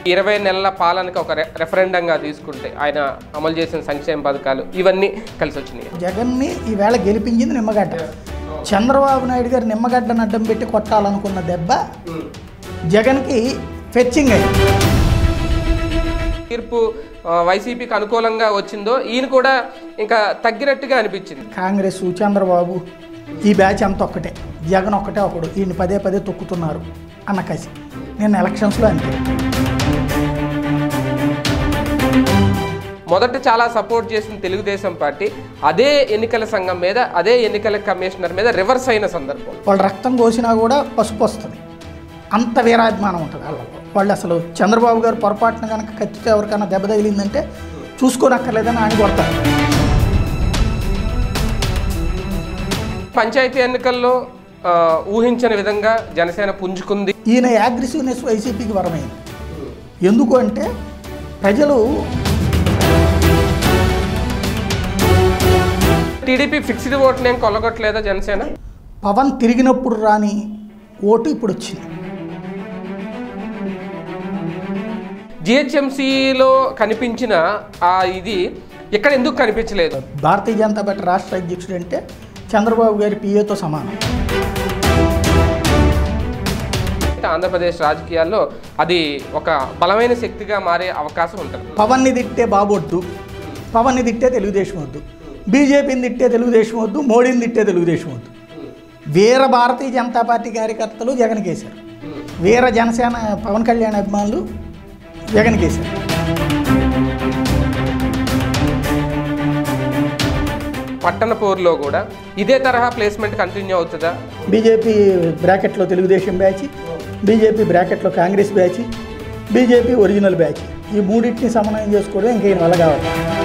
ఇరవై నెలల పాలనకి ఒక రె- రెఫరెండంగా తీసుకుంటే ఆయన అమలు చేసిన సంక్షేమ పథకాలు ఇవన్నీ కలిసి వచ్చినాయి జగన్ని ఈవేళ గెలిపించింది నిమ్మగడ్డ చంద్రబాబు నాయుడు గారు నిమ్మగడ్డను అడ్డం పెట్టి కొట్టాలనుకున్న దెబ్బ జగన్కి ఫెచ్చింగ్ అయ్యింది తీర్పు ఆ, వైసీపీకి అనుకూలంగా వచ్చిందో ఈయన కూడా ఇంకా తగ్గినట్టుగా అనిపించింది కాంగ్రెస్ చంద్రబాబు ఈ బ్యాచ్ అంతా ఒక్కటే జగన్ ఒక్కటే ఒకడు ఈయన పదే పదే తొక్కుతున్నారు అన్న కసి నేను ఎలక్షన్స్లో అంతే మొదట చాలా సపోర్ట్ చేసిన తెలుగుదేశం పార్టీ అదే ఎన్నికల సంఘం మీద అదే ఎన్నికల కమిషనర్ మీద రివర్స్ అయిన సందర్భం వాళ్ళు రక్తం కోసినా కూడా పసుపు వస్తుంది అంత వీరాభిమానం ఉంటుంది వాళ్ళకు వాళ్ళు అసలు చంద్రబాబు గారు పొరపాటున కనుక కత్తితో ఎవరికైనా దెబ్బ తగిలిందంటే చూసుకోనక్కర్లేదని ఆయన కొడతారు పంచాయతీ ఎన్నికల్లో ఆ, ఊహించని విధంగా జనసేన పుంజుకుంది ఈయన అగ్రెసివ్నెస్ వైసీపీకి వరమైంది ఎందుకు అంటే ప్రజలు టీడీపీ ఫిక్స్డ్ ఓట్ని ఏం కొలగొట్టలేదా జనసేన పవన్ తిరిగినప్పుడు రాని ఓటు ఇప్పుడు వచ్చింది జిహెచ్ఎంసీలో కనిపించిన ఆ ఇది ఇక్కడ ఎందుకు కనిపించలేదు భారతీయ జనతా పార్టీ రాష్ట్ర అధ్యక్షుడు అంటే చంద్రబాబు గారి పిఏతో సమానం ఆంధ్రప్రదేశ్ రాజకీయాల్లో అది ఒక బలమైన శక్తిగా మారే అవకాశం ఉంటుంది పవన్ని తిట్టే బాబు వద్దు పవన్ని తిట్టే తెలుగుదేశం వద్దు బీజేపీని తిట్టే తెలుగుదేశం వద్దు మోడీని తిట్టే తెలుగుదేశం వద్దు వీర భారతీయ జనతా పార్టీ కార్యకర్తలు జగన్ కేశారు వీర జనసేన పవన్ కళ్యాణ్ అభిమానులు జగన్ కేశారు పట్టణ పోరులో కూడా ఇదే తరహా ప్లేస్మెంట్ కంటిన్యూ అవుతుందా బీజేపీ బ్రాకెట్లో తెలుగుదేశం బ్యాచ్ బీజేపీ బ్రాకెట్లో Congress batch BJP original batch ఈ మూడింటిని సమన్వయం చేసుకోవడం ఇంకేం వల్ల కావాలి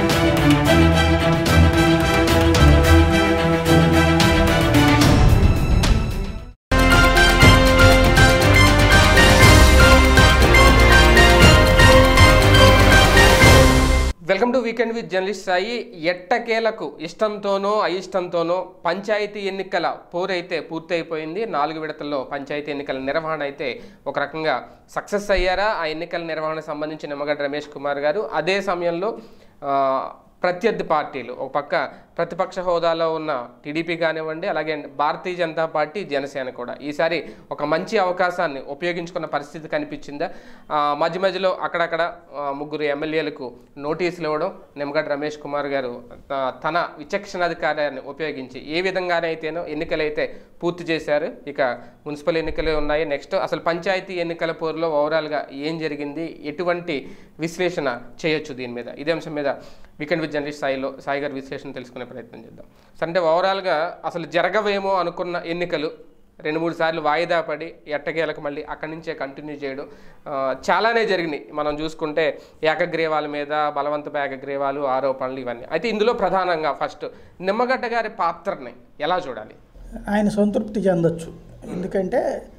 welcome to weekend with journalist Sai ఎట్టకేలకు ఇష్టంతోనో అయిష్టంతోనో పంచాయతీ ఎన్నికల పోరైతే పూర్తయిపోయింది నాలుగు విడతల్లో పంచాయతీ ఎన్నికల నిర్వహణ అయితే ఒక రకంగా సక్సెస్ అయ్యారా ఆ ఎన్నికల నిర్వహణకు సంబంధించి నిమ్మగడ్డ రమేష్ కుమార్ గారు అదే సమయంలో ఆ, ప్రత్యర్థి పార్టీలు ఒక పక్క ప్రతిపక్ష హోదాలో ఉన్న టీడీపీ కానివ్వండి అలాగే భారతీయ జనతా పార్టీ జనసేన కూడా ఈసారి ఒక మంచి అవకాశాన్ని ఉపయోగించుకున్న పరిస్థితి కనిపించిందా ఆ, మధ్య మధ్యలో అక్కడక్కడ ఆ, ముగ్గురు ఎమ్మెల్యేలకు నోటీసులు ఇవ్వడం నిమ్మగడ్డ రమేష్ కుమార్ గారు ఆ, తన విచక్షణాధికారాన్ని ఉపయోగించి ఏ విధంగానైతేనో ఎన్నికలైతే పూర్తి చేశారు ఇక మున్సిపల్ ఎన్నికలు ఉన్నాయి నెక్స్ట్ అసలు పంచాయతీ ఎన్నికల పోరులో ఓవరాల్గా ఏం జరిగింది ఎటువంటి విశ్లేషణ చేయొచ్చు దీని మీద ఇదే అంశం మీద వీకెండ్ విత్ జర్నలిస్ట్ స్థాయిలో సాయి గారి విశ్లేషణ తెలుసుకునే ప్రయత్నం చేద్దాం సో అంటే ఓవరాల్గా అసలు జరగవేమో అనుకున్న ఎన్నికలు రెండు మూడు సార్లు వాయిదా పడి ఎట్టకేలకు మళ్ళీ అక్కడి నుంచే కంటిన్యూ చేయడం ఆ, చాలానే జరిగినాయి మనం చూసుకుంటే ఏకగ్రీవాల మీద బలవంతపు ఏకగ్రీవాలు ఆరోపణలు ఇవన్నీ అయితే ఇందులో ప్రధానంగా ఫస్ట్ నిమ్మగడ్డ గారి పాత్రని ఎలా చూడాలి ఆయన సంతృప్తి చెందొచ్చు ఎందుకంటే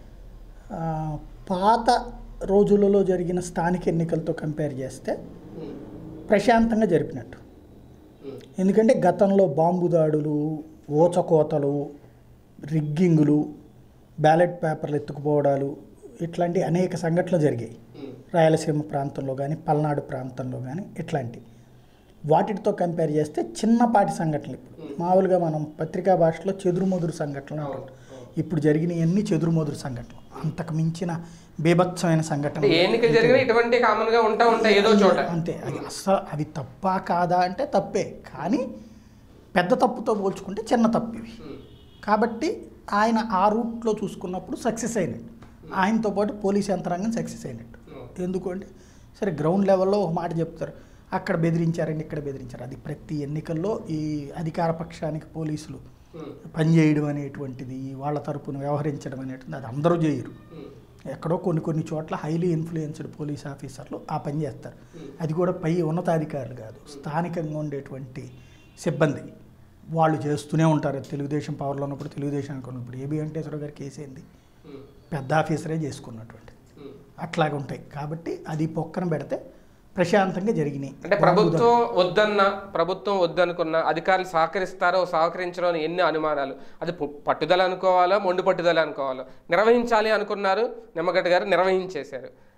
ఆ, పాత రోజులలో జరిగిన స్థానిక ఎన్నికలతో కంపేర్ చేస్తే ప్రశాంతంగా జరిపినట్టు ఎందుకంటే గతంలో బాంబు దాడులు ఊచకోతలు రిగ్గింగులు బ్యాలెట్ పేపర్లు ఎత్తుకుపోవడాలు ఇట్లాంటి అనేక సంఘటనలు జరిగాయి రాయలసీమ ప్రాంతంలో కానీ పల్నాడు ప్రాంతంలో కానీ ఇట్లాంటి వాటితో కంపేర్ చేస్తే చిన్నపాటి సంఘటనలు ఇప్పుడు మామూలుగా మనం పత్రికా భాషలో చెదురుమదురు సంఘటనలు అంటాం ఇప్పుడు జరిగినవన్నీ చెదురుమదురు సంఘటనలు అంతకు మించిన బీభత్సమైన సంఘటన ఏ ఎన్నికలు జరిగినా ఇటువంటి కామన్ గా ఉంటా ఉంటాయి ఏదో చోట అంతే అది అస్సలు అవి తప్పా కాదా అంటే తప్పే కానీ పెద్ద తప్పుతో పోల్చుకుంటే చిన్న తప్పు ఇవి కాబట్టి ఆయన ఆ రూట్లో చూసుకున్నప్పుడు సక్సెస్ అయినట్టు ఆయనతో పాటు పోలీస్ యంత్రాంగం సక్సెస్ అయినట్టు ఎందుకు అంటే సరే గ్రౌండ్ లెవెల్లో ఒక మాట చెప్తారు అక్కడ బెదిరించారండి ఇక్కడ బెదిరించారు అది ప్రతి ఎన్నికల్లో ఈ అధికార పక్షానికి పోలీసులు పనిచేయడం అనేటువంటిది వాళ్ళ తరపున వ్యవహరించడం అనేటువంటిది అది అందరూ చేయరు ఎక్కడో కొన్ని కొన్ని చోట్ల హైలీ ఇన్ఫ్లుయెన్స్డ్ పోలీస్ ఆఫీసర్లు ఆ పని చేస్తారు అది కూడా పై ఉన్నతాధికారులు కాదు స్థానికంగా ఉండేటువంటి సిబ్బంది వాళ్ళు చేస్తూనే ఉంటారు తెలుగుదేశం పవర్లో ఉన్నప్పుడు తెలుగుదేశానికి ఉన్నప్పుడు ఏబి వెంకటేశ్వర గారి కేసు ఏంది పెద్ద ఆఫీసరే చేసుకున్నటువంటి అట్లాగే ఉంటాయి కాబట్టి అది పొక్కన పెడితే ప్రశాంతంగా జరిగినాయి అంటే ప్రభుత్వం వద్దన్న ప్రభుత్వం వద్దనుకున్న అధికారులు సహకరిస్తారో సహకరించరో అని ఎన్ని అనుమానాలు అది పు- పట్టుదల అనుకోవాలో మొండి పట్టుదల అనుకోవాలో నిర్వహించాలి అనుకున్నారు నిమ్మగడ్డ గారు నిర్వహించేశారు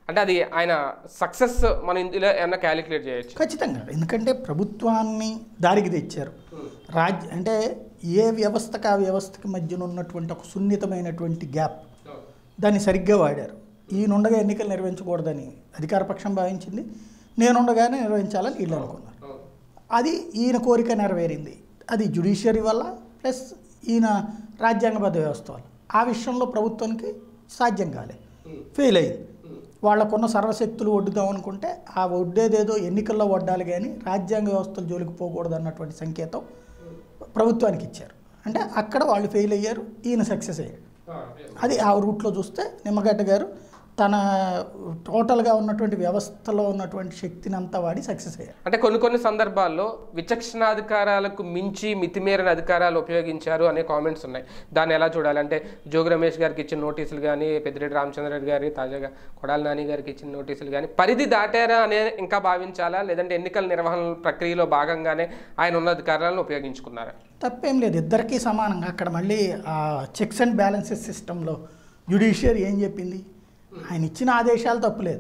అంటే అది ఆయన సక్సెస్ మనం ఇందులో ఏమన్నా క్యాలిక్యులేట్ చేయొచ్చు ఖచ్చితంగా ఎందుకంటే ప్రభుత్వాన్ని దారికి తెచ్చారు రాజ్య అంటే ఏ వ్యవస్థకు ఆ వ్యవస్థకి మధ్యన ఉన్నటువంటి ఒక సున్నితమైనటువంటి గ్యాప్ దాన్ని సరిగ్గా వాడారు ఈయనుండగా ఎన్నికలు నిర్వహించకూడదని అధికార పక్షం భావించింది నేనుండగానే నిర్వహించాలని వీళ్ళు అనుకున్నారు అది ఈయన కోరిక నెరవేరింది అది జుడిషియరీ వల్ల ప్లస్ ఈయన రాజ్యాంగబద్ధ వ్యవస్థ వల్ల ఆ విషయంలో ప్రభుత్వానికి సాధ్యం కాలే ఫెయిల్ అయింది వాళ్ళకున్న సర్వశక్తులు వడ్డుదాం అనుకుంటే ఆ వడ్డేదేదో ఎన్నికల్లో వడ్డాలి కానీ రాజ్యాంగ వ్యవస్థల జోలికి పోకూడదు అన్నటువంటి సంకేతం ప్రభుత్వానికి ఇచ్చారు అంటే అక్కడ వాళ్ళు ఫెయిల్ అయ్యారు ఈయన సక్సెస్ అయ్యారు అది ఆ రూట్లో చూస్తే నిమ్మగడ్డ గారు తన టోటల్గా ఉన్నటువంటి వ్యవస్థలో ఉన్నటువంటి శక్తిని అంతా వాడి సక్సెస్ అయ్యారు అంటే కొన్ని కొన్ని సందర్భాల్లో విచక్షణాధికారాలకు మించి మితిమీరిన అధికారాలు ఉపయోగించారు అనే కామెంట్స్ ఉన్నాయి దాన్ని ఎలా చూడాలి అంటే జోగి రమేష్ గారికి ఇచ్చిన నోటీసులు కానీ పెద్దిరెడ్డి రామచంద్రరెడ్డి గారి తాజాగా కొడాలి నాని గారికి ఇచ్చిన నోటీసులు కానీ పరిధి దాటారా అనే ఇంకా భావించాలా లేదంటే ఎన్నికల నిర్వహణ ప్రక్రియలో భాగంగానే ఆయన ఉన్న అధికారాలను ఉపయోగించుకున్నారా తప్పేం లేదు ఇద్దరికీ సమానంగా అక్కడ మళ్ళీ ఆ చెక్స్ అండ్ బ్యాలెన్సెస్ సిస్టంలో జ్యుడిషియరీ ఏం చెప్పింది ఆయన ఇచ్చిన ఆదేశాలు తప్పులేదు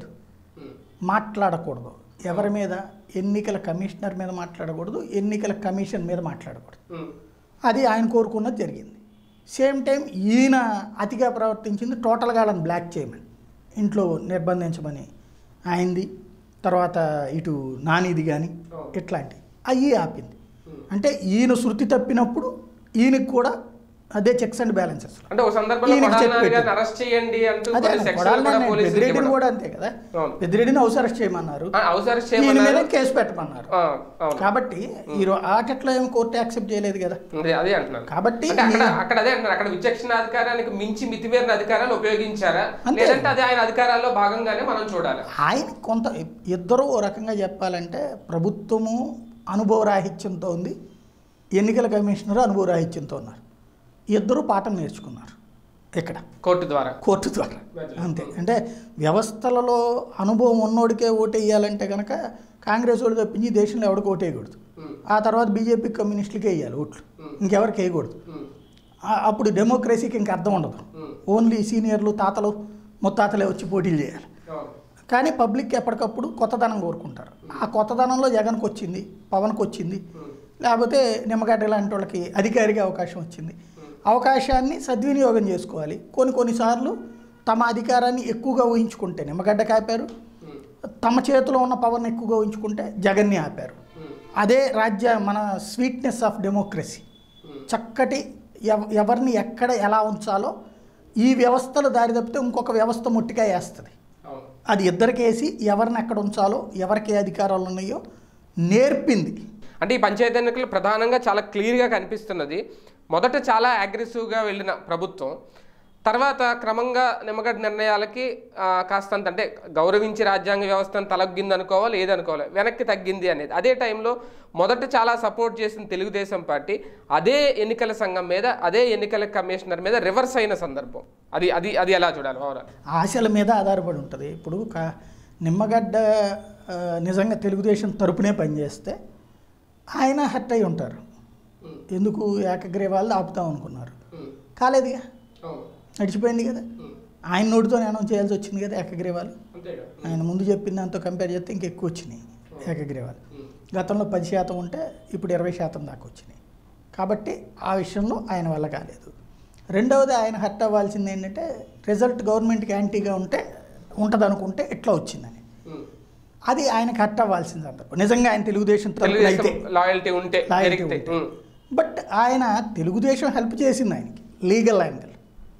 మాట్లాడకూడదు ఎవరి మీద ఎన్నికల కమిషనర్ మీద మాట్లాడకూడదు ఎన్నికల కమిషన్ మీద మాట్లాడకూడదు అది ఆయన కోరుకున్నది జరిగింది సేమ్ టైం ఈయన అతిగా ప్రవర్తించింది టోటల్గా వాళ్ళని బ్లాక్ చేయమని ఇంట్లో నిర్బంధించమని ఆయనది తర్వాత ఇటు నానిది కానీ ఇట్లాంటివి అవి ఆపింది అంటే ఈయన శృతి తప్పినప్పుడు ఈయనకి కూడా అదే చెక్స్ అండ్ బ్యాలెన్సెస్ అంటే ఒక సందర్భంలో ఈయనకి కొడాలి చెప్పి నాని గారిని పెట్టారు. అరెస్ట్ చేయండి అంటూ అదే కొన్ని సెక్షన్లు కొడాలి కూడా నాని పోలీసులకి పెద్దిరెడ్డిని ఇవ్వడం. కూడా అంతే కదా అవును. పెద్దిరెడ్డిని హౌస్ అరెస్ట్ చేయమన్నారు ఆ, అవసరం ఈయన మీద చేయమన్నారు కేసు పెట్టమన్నారు ఆ, అవును కాబట్టి ఈ రో- ఆటట్లో ఏమి కోర్టు యాక్సెప్ట్ చేయలేదు కదా అదే అదే అంటున్నాను కాబట్టి అంటే అక్కడ ఈ- అక్కడ అదే అంటున్నారు అక్కడ విచక్షణ అధికారానికి మించి మితిమీరిన అధికారాలు ఉపయోగించారా అంతే. లేదంటే అది ఆయన అధికారాల్లో భాగంగానే మనం చూడాలి ఆయన కొంత ఇద్దరు ఓ రకంగా చెప్పాలంటే ప్రభుత్వము అనుభవరాహిత్యంతో ఉంది ఎన్నికల కమిషనర్ అనుభవరాహిత్యంతో ఉన్నారు ఇద్దరు పాఠం నేర్చుకున్నారు ఇక్కడ కోర్టు ద్వారా కోర్టు ద్వారా అంతే అంటే వ్యవస్థలలో అనుభవం ఉన్నోడికే ఓటు వేయాలంటే కనుక కాంగ్రెస్ వాళ్ళు తప్పించి ఈ దేశంలో ఎవరికి ఓటు వేయకూడదు ఉమ్, ఆ తర్వాత బీజేపీ కమ్యూనిస్టులకే వేయాలి ఓట్లు ఇంకెవరికి వేయకూడదు ఉమ్, ఆ- అప్పుడు డెమోక్రసీకి ఇంక అర్థం ఉండదు ఉమ్, ఓన్లీ సీనియర్లు తాతలు ముత్తాతలే వచ్చి పోటీలు చేయాలి అవును. కానీ పబ్లిక్ ఎప్పటికప్పుడు కొత్తదనం కోరుకుంటారు ఆ కొత్తదనంలో జగన్కి వచ్చింది పవన్కి వచ్చింది ఉమ్, లేకపోతే నిమ్మగడ్డ లాంటి వాళ్ళకి అధికారిగా అవకాశం వచ్చింది అవకాశాన్ని సద్వినియోగం చేసుకోవాలి కొన్ని కొన్నిసార్లు తమ అధికారాన్ని ఎక్కువగా ఊహించుకుంటే నిమ్మగడ్డ కాపారు ఉమ్, తమ చేతిలో ఉన్న పవన్ ఎక్కువగా ఊహించుకుంటే జగన్ని ఆపారు ఉమ్, అదే రాజ్య మన స్వీట్నెస్ ఆఫ్ డెమోక్రసీ ఉమ్. చక్కటి ఎవ- ఎవరిని ఎక్కడ ఎలా ఉంచాలో ఈ వ్యవస్థలు దారి తప్పితే ఇంకొక వ్యవస్థ ముట్టిగా వేస్తుంది అవును. అది ఇద్దరికి వేసి ఎవరిని ఎక్కడ ఉంచాలో ఎవరికి ఏ అధికారాలు ఉన్నాయో నేర్పింది అంటే ఈ పంచాయతీ ఎన్నికలు ప్రధానంగా చాలా క్లియర్గా కనిపిస్తున్నది మొదట చాలా అగ్రెసివ్గా వెళ్ళిన ప్రభుత్వం తర్వాత క్రమంగా నిమ్మగడ్డ నిర్ణయాలకి ఆ, కాస్తంత అంటే గౌరవించి రాజ్యాంగ వ్యవస్థను తలగ్గింది అనుకోవాలి ఏదనుకోవాలి వెనక్కి తగ్గింది అనేది అదే టైంలో మొదట చాలా సపోర్ట్ చేసిన తెలుగుదేశం పార్టీ అదే ఎన్నికల సంఘం మీద అదే ఎన్నికల కమిషనర్ మీద రివర్స్ అయిన సందర్భం అది అది అది ఎలా చూడాలి ఓవరాల్ ఆశల మీద ఆధారపడి ఉంటుంది ఇప్పుడు కా నిమ్మగడ్డ ఆ, నిజంగా తెలుగుదేశం తరపునే పనిచేస్తే ఆయన హర్ట్ అయి ఉంటారు ఎందుకు ఏకగ్రీవాళ్ళు ఆపుతాం అనుకున్నారు కాలేదుగా నడిచిపోయింది కదా ఆయన నోటితో అనౌన్స్ చేయాల్సి వచ్చింది కదా ఏకగ్రీవాలు అంతేగా ఆయన ముందు చెప్పిన దాంతో కంపేర్ చేస్తే ఇంకెక్కువ వచ్చినాయి ఏకగ్రీవాలు గతంలో పది శాతం ఉంటే ఇప్పుడు ఇరవై శాతం దాకా వచ్చినాయి కాబట్టి ఆ విషయంలో ఆయన వల్ల కాలేదు రెండవది ఆయన హర్ట్ అవ్వాల్సింది ఏంటంటే రిజల్ట్ గవర్నమెంట్కి యాంటీగా ఉంటే ఉంటుంది అనుకుంటే ఎట్లా వచ్చిందని అది ఆయనకు హర్ట్ అవ్వాల్సిన సందర్భం నిజంగా ఆయన తెలుగుదేశం తరపున అయితే తెలుగుదేశం లాయల్టీ ఉంటే Loyalty జరిగితే ఉంటే. బట్ ఆయన తెలుగుదేశం హెల్ప్ చేసింది ఆయనకి లీగల్ యాంగిల్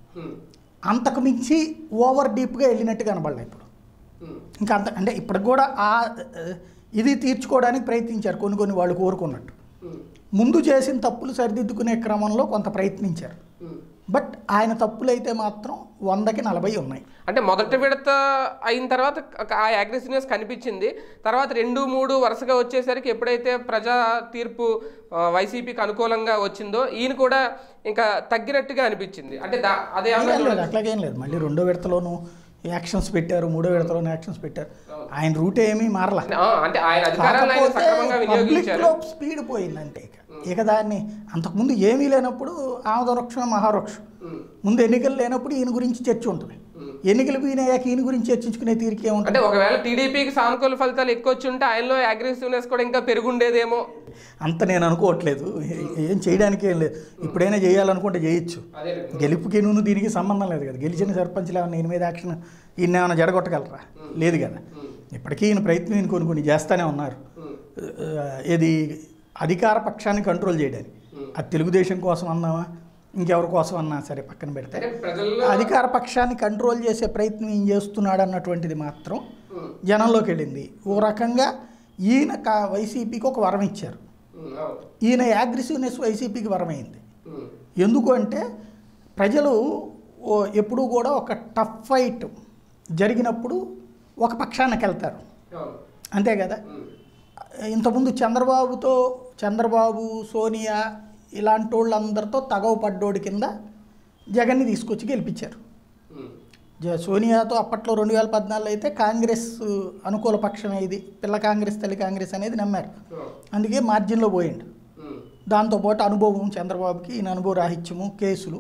అంతకు మించి ఓవర్ డీప్గా వెళ్ళినట్టు కనబడలే ఇప్పుడు ఇంకా అంత అంటే ఇప్పటికి కూడా ఆ ఆ, ఇది తీర్చుకోవడానికి ప్రయత్నించారు కొన్ని కొన్ని వాళ్ళు కోరుకున్నట్టు ముందు చేసిన తప్పులు సరిదిద్దుకునే క్రమంలో కొంత ప్రయత్నించారు బట్ ఆయన తప్పులైతే మాత్రం వందకి నలభై ఉన్నాయి అంటే మొదటి విడత అయిన తర్వాత ఆ అగ్రెసివ్నెస్ కనిపించింది తర్వాత రెండు మూడు వరుసగా వచ్చేసరికి ఎప్పుడైతే ప్రజా తీర్పు ఆ, వైసీపీకి అనుకూలంగా వచ్చిందో ఈయన కూడా ఇంకా తగ్గినట్టుగా అనిపించింది అంటే దా- అదే ఏమన్నా ఏం లేదు చూడొచ్చు. అట్లాగేం లేదు మళ్ళీ రెండో విడతలోనూ యాక్షన్స్ పెట్టారు మూడో విడతలోనూ యాక్షన్స్ పెట్టారు ఆయన రూట్ ఏమీ మారలా ఆ, అంటే ఆయన అధికారాలను ఆయన కాకపోతే సక్రమంగా వినియోగించారు పబ్లిక్లో స్పీడ్ పోయింది అంతే ఇక ఇక దాన్ని అంతకుముందు ఏమీ లేనప్పుడు ఆమదవృక్షం మహావృక్షం ఉమ్, ముందు ఎన్నికలు లేనప్పుడు ఈయన గురించి చర్చ ఉంటుంది ఉమ్, ఎన్నికలు పోయినాయాక ఈయన గురించి చర్చించుకునే తీరిక ఏముంటుంది అంటే ఒకవేళ టీడీపీకి సానుకూల ఫలితాలు ఎక్కువ వచ్చి ఉంటే ఆయనలో అగ్రెసివ్నెస్ కూడా ఇంకా పెరుగుండేదేమో అంత నేను అనుకోవట్లేదు ఏ- ఏం చేయడానికి ఏం లేదు ఇప్పుడైనా చేయాలనుకుంటే చేయొచ్చు అదే గెలుపుకి నువ్వు దీనికి సంబంధం లేదు కదా గెలిచిన సర్పంచ్లు ఏమన్నా ఈయన మీద యాక్షన్ ఈయన ఏమైనా జడగొట్టగలరా లేదు కదా ఇప్పటికీ ఈయన ప్రయత్నం ఈయన కొన్ని కొన్ని చేస్తూనే ఉన్నారు ఆ, ఇది అధికార పక్షాన్ని కంట్రోల్ చేయడానికి అది తెలుగుదేశం కోసం అన్నావా ఇంకెవరి కోసం అన్నా సరే పక్కన పెడితే అంటే ప్రజల్లో అధికార పక్షాన్ని కంట్రోల్ చేసే ప్రయత్నం ఈయన చేస్తున్నాడు అన్నటువంటిది మాత్రం ఉమ్, జనంలోకి వెళ్ళింది ఓ రకంగా ఈయన కా వైసీపీకి ఒక వరం ఇచ్చారు ఉమ్, అవును. ఈయన యాగ్రెసివ్నెస్ వైసీపీకి వరమైంది ఉమ్, ఎందుకు అంటే ప్రజలు ఓ ఎప్పుడూ కూడా ఒక టఫ్ ఫైట్ జరిగినప్పుడు ఒక పక్షానికి వెళ్తారు అవును. అంతే కదా ఉమ్, ఇంతకుముందు చంద్రబాబుతో చంద్రబాబు సోనియా ఇలాంటి వాళ్ళందరితో తగవ పడ్డోడి కింద జగన్ని తీసుకొచ్చి గెలిపించారు ఉమ్, జ- సోనియాతో అప్పట్లో రెండు వేల పద్నాలుగులో అయితే కాంగ్రెస్ అనుకూల పక్షమే ఇది పిల్ల కాంగ్రెస్ తల్లి కాంగ్రెస్ అనేది నమ్మారు అవును. అందుకే మార్జిన్లో పోయిండు ఉమ్, దాంతోపాటు అనుభవం చంద్రబాబుకి ఈయన అనుభవ రాహిత్యము కేసులు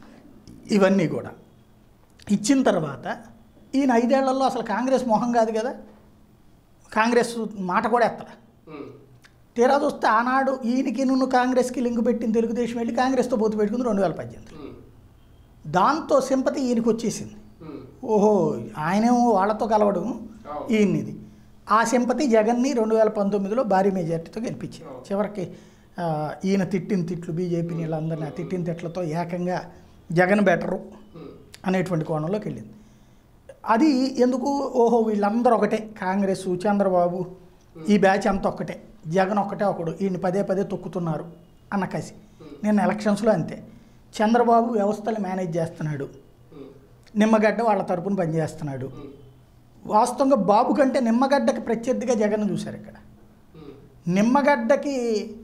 ఇవన్నీ కూడా ఇచ్చిన తర్వాత ఈయన ఐదేళ్లలో అసలు కాంగ్రెస్ మొహం కాదు కదా కాంగ్రెస్ మాట కూడా ఎత్తలే ఉమ్, తీరా చూస్తే ఆనాడు ఈయనకి నువ్వు కాంగ్రెస్కి లింక్ పెట్టిన తెలుగుదేశం వెళ్ళి కాంగ్రెస్తో పొత్తు పెట్టుకుంది రెండు వేల పద్దెనిమిది ఉమ్, దాంతో సింపతి ఈయనకి వచ్చేసింది ఉమ్, ఓహో ఆయనేమో వాళ్ళతో కలవడం అవును. ఈయనది ఆ సింపతి జగన్ని రెండు వేల పంతొమ్మిదిలో భారీ మెజార్టీతో గెలిపించింది చివరికి ఆ, ఈయన తిట్టిన తిట్లు బీజేపీని వీళ్ళందరినీ ఆ తిట్టిన తిట్లతో ఏకంగా జగన్ బెటరు ఉమ్, అనేటువంటి కోణంలోకి వెళ్ళింది అది ఎందుకు ఓహో వీళ్ళందరూ ఒకటే కాంగ్రెస్ చంద్రబాబు ఈ బ్యాచ్ అంతా ఒక్కటే జగన్ ఒక్కటే ఒకడు ఈయన పదే పదే తొక్కుతున్నారు అన్న కసి నిన్న ఎలక్షన్స్లో అంతే చంద్రబాబు వ్యవస్థలు మేనేజ్ చేస్తున్నాడు ఉమ్, నిమ్మగడ్డ వాళ్ళ తరపున పనిచేస్తున్నాడు ఉమ్, వాస్తవంగా బాబు కంటే నిమ్మగడ్డకి ప్రత్యర్థిగా జగన్ చూశారు ఇక్కడ ఉమ్, నిమ్మగడ్డకి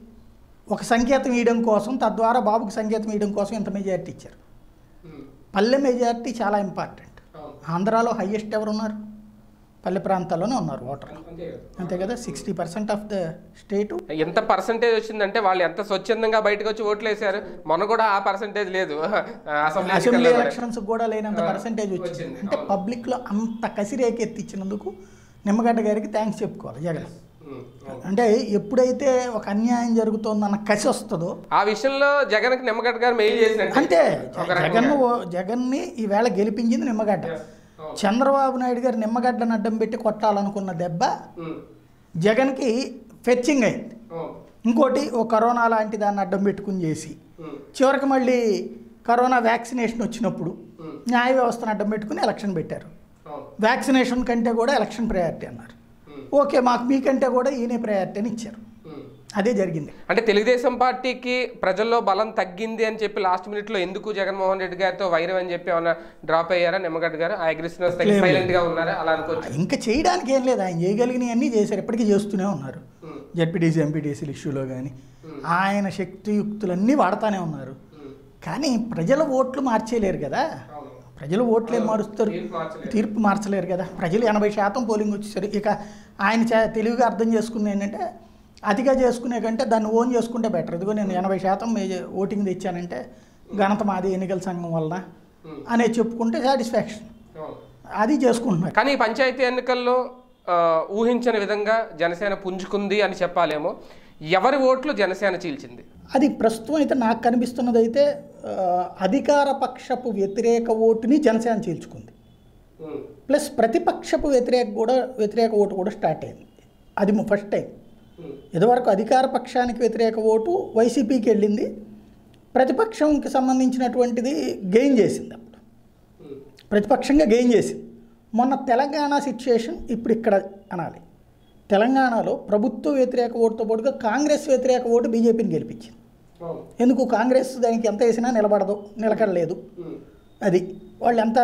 ఒక సంకేతం ఇవ్వడం కోసం తద్వారా బాబుకి సంకేతం ఇవ్వడం కోసం ఇంత మెజారిటీ ఇచ్చారు ఉమ్, పల్లె మెజారిటీ చాలా ఇంపార్టెంట్ అవును. ఆంధ్రాలో హయ్యెస్ట్ ఎవరు ఉన్నారు పల్లె ప్రాంతాల్లోనే ఉన్నారు ఓటర్లు అంతే కదా. అంతే కదా sixty percent of the state ఎంత పర్సంటేజ్ వచ్చిందంటే వాళ్ళు ఎంత స్వచ్ఛందంగా బయటకు వచ్చి ఓట్లు వేశారు మొన్న కూడా ఆ పర్సంటేజ్ లేదు అసెంబ్లీ అసెంబ్లీ ఎన్నికల్లో కూడా. ఎలక్షన్స్ కూడా లేనంత ఆ, పర్సెంటేజ్ వచ్చింది వచ్చింది. అంటే అవును. పబ్లిక్లో అంత కసిరేకెత్తిచ్చినందుకు నిమ్మగడ్డ గారికి థ్యాంక్స్ చెప్పుకోవాలి జగన్ ఉమ్, అవును. అంటే ఎప్పుడైతే ఒక అన్యాయం జరుగుతోందన్న కసి వస్తుందో ఆ విషయంలో జగన్కి నిమ్మగడ్డ గారు మెయిల్ చేసినట్టు అంతే ఒక రకంగా. జగన్ జగన్ని ఈవేళ గెలిపించింది నిమ్మగడ్డ Yes. అవును. చంద్రబాబు నాయుడు గారు నిమ్మగడ్డను అడ్డం పెట్టి కొట్టాలనుకున్న దెబ్బ ఉమ్, జగన్కి ఫెచ్చింగ్ అయింది అవును. ఇంకోటి ఓ కరోనా లాంటి దాన్ని అడ్డం పెట్టుకుని చేసి ఉమ్, చివరికి మళ్ళీ కరోనా వ్యాక్సినేషన్ వచ్చినప్పుడు ఉమ్, న్యాయ వ్యవస్థను అడ్డం పెట్టుకుని ఎలక్షన్ పెట్టారు అవును. వ్యాక్సినేషన్ కంటే కూడా ఎలక్షన్ ప్రయారిటీ అన్నారు ఉమ్, ఓకే మాకు మీకంటే కూడా ఈయనే ప్రయారిటీ అని ఇచ్చారు ఉమ్. అదే జరిగింది అంటే తెలుగుదేశం పార్టీకి ప్రజల్లో బలం తగ్గింది అని చెప్పి లాస్ట్ మినిట్ లో ఎందుకు జగన్మోహన్ రెడ్డి గారితో వైరం అని చెప్పి ఏమన్నా డ్రాప్ అయ్యారా నిమ్మగడ్డ గారు ఆ అగ్రెసివ్నెస్ తగ్గి లేదు. సైలెంట్ గా ఉన్నారా అలా అనుకోవచ్చు ఇంకా చేయడానికి ఏం లేదు ఆయన చేయగలిగినవి అన్నీ చేశారు ఇప్పటికీ చేస్తూనే ఉన్నారు ఉమ్, జడ్పీటీసీ ఎంపీటీసీల ఇష్యూలో కానీ ఆయన శక్తియుక్తులన్నీ వాడుతూనే ఉన్నారు ఉమ్, కానీ ప్రజల ఓట్లు మార్చేయలేరు కదా అవును. ప్రజలు ఓట్లు ఏం మారుస్తారు తీర్పు మార్చలేదు. తీర్పు మార్చలేరు కదా ప్రజలు ఎనభై శాతం పోలింగ్ వచ్చేసరి ఇక ఆయన చా- తెలివిగా అర్థం చేసుకుంది ఏంటంటే అతిగా చేసుకునే కంటే దాన్ని ఓన్ చేసుకుంటే బెటర్ ఇదిగో నేను ఎనభై శాతం మే- ఓటింగ్ తెచ్చానంటే ఘనత మాది ఎన్నికల సంఘం వలన ఉమ్, అనేది చెప్పుకుంటే సాటిస్ఫాక్షన్ అవును. అది చేసుకుంటున్నారు కానీ ఈ పంచాయతీ ఎన్నికల్లో ఆ, ఊహించని విధంగా జనసేన పుంజుకుంది అని చెప్పాలేమో ఎవరి ఓట్లు జనసేన చీల్చింది అది ప్రస్తుతం అయితే నాకు కనిపిస్తున్నది అయితే ఆ, అధికార పక్షపు వ్యతిరేక ఓటుని జనసేన చీల్చుకుంది ఉమ్, ప్లస్ ప్రతిపక్షపు వ్యతిరేక కూడా వ్యతిరేక ఓటు కూడా స్టార్ట్ అయింది అది ఫస్ట్ టైం ఉమ్, ఇదివరకు అధికార పక్షానికి వ్యతిరేక ఓటు వైసీపీకి వెళ్ళింది ప్రతిపక్షంకి సంబంధించినటువంటిది గెయిన్ చేసింది అప్పుడు ఉమ్, ప్రతిపక్షంగా గెయిన్ చేసింది మొన్న తెలంగాణ సిచ్యుయేషన్ ఇప్పుడు ఇక్కడ అనాలి తెలంగాణలో ప్రభుత్వ వ్యతిరేక ఓటుతో పాటుగా కాంగ్రెస్ వ్యతిరేక ఓటు బీజేపీని గెలిపించింది అవును. ఎందుకు కాంగ్రెస్ దానికి ఎంత వేసినా నిలబడదు నిలకడలేదు ఉమ్, అది వాళ్ళు ఎంత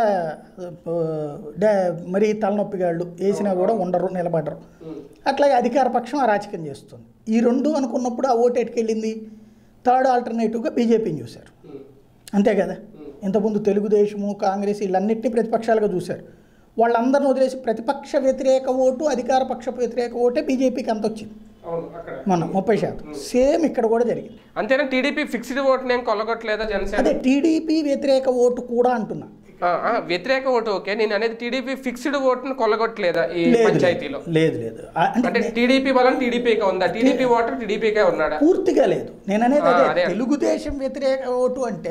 ఆ, డా- మరీ తలనొప్పిగాళ్ళు వేసినా కూడా ఉండరు నిలబడరు ఉమ్, అట్లాగే అధికార పక్షం అరాచకం చేస్తుంది ఈ రెండు అనుకున్నప్పుడు ఆ ఓటు ఎటుకెళ్ళింది థర్డ్ ఆల్టర్నేటివ్గా బీజేపీని చూశారు ఉమ్, అంతే కదా ఇంతకుముందు తెలుగుదేశము కాంగ్రెస్ వీళ్ళన్నింటినీ ప్రతిపక్షాలుగా చూశారు వాళ్ళందరిని వదిలేసి ప్రతిపక్ష వ్యతిరేక ఓటు అధికార పక్షపు వ్యతిరేక ఓటే బీజేపీకి అంత వచ్చింది అవును అక్కడ మొన్న ముప్పై శాతం సేమ్ ఇక్కడ కూడా జరిగింది అంతేనా టీడీపీ ఫిక్స్డ్ ఓట్ నేను కొల్లగొట్టలేదా జనసేన అదే టీడీపీ వ్యతిరేక ఓటు కూడా అంటున్నా ఆ, ఆ, వ్యతిరేక ఓటు ఓకే నేను అనేది టీడీపీ ఫిక్స్డ్ ఓటును కొల్లగొట్టలేదా ఈ లేదు పంచాయతీలో లేదు లేదు ఆ- అంటే అంటే టీడీపీ బలం టీడీపీకే ఉందా టీడీపీ ఓటర్ టీడీపీకే ఉన్నాడా పూర్తిగా లేదు నేను అనేది ఆ, అదే అదే. తెలుగుదేశం వ్యతిరేక ఓటు అంటే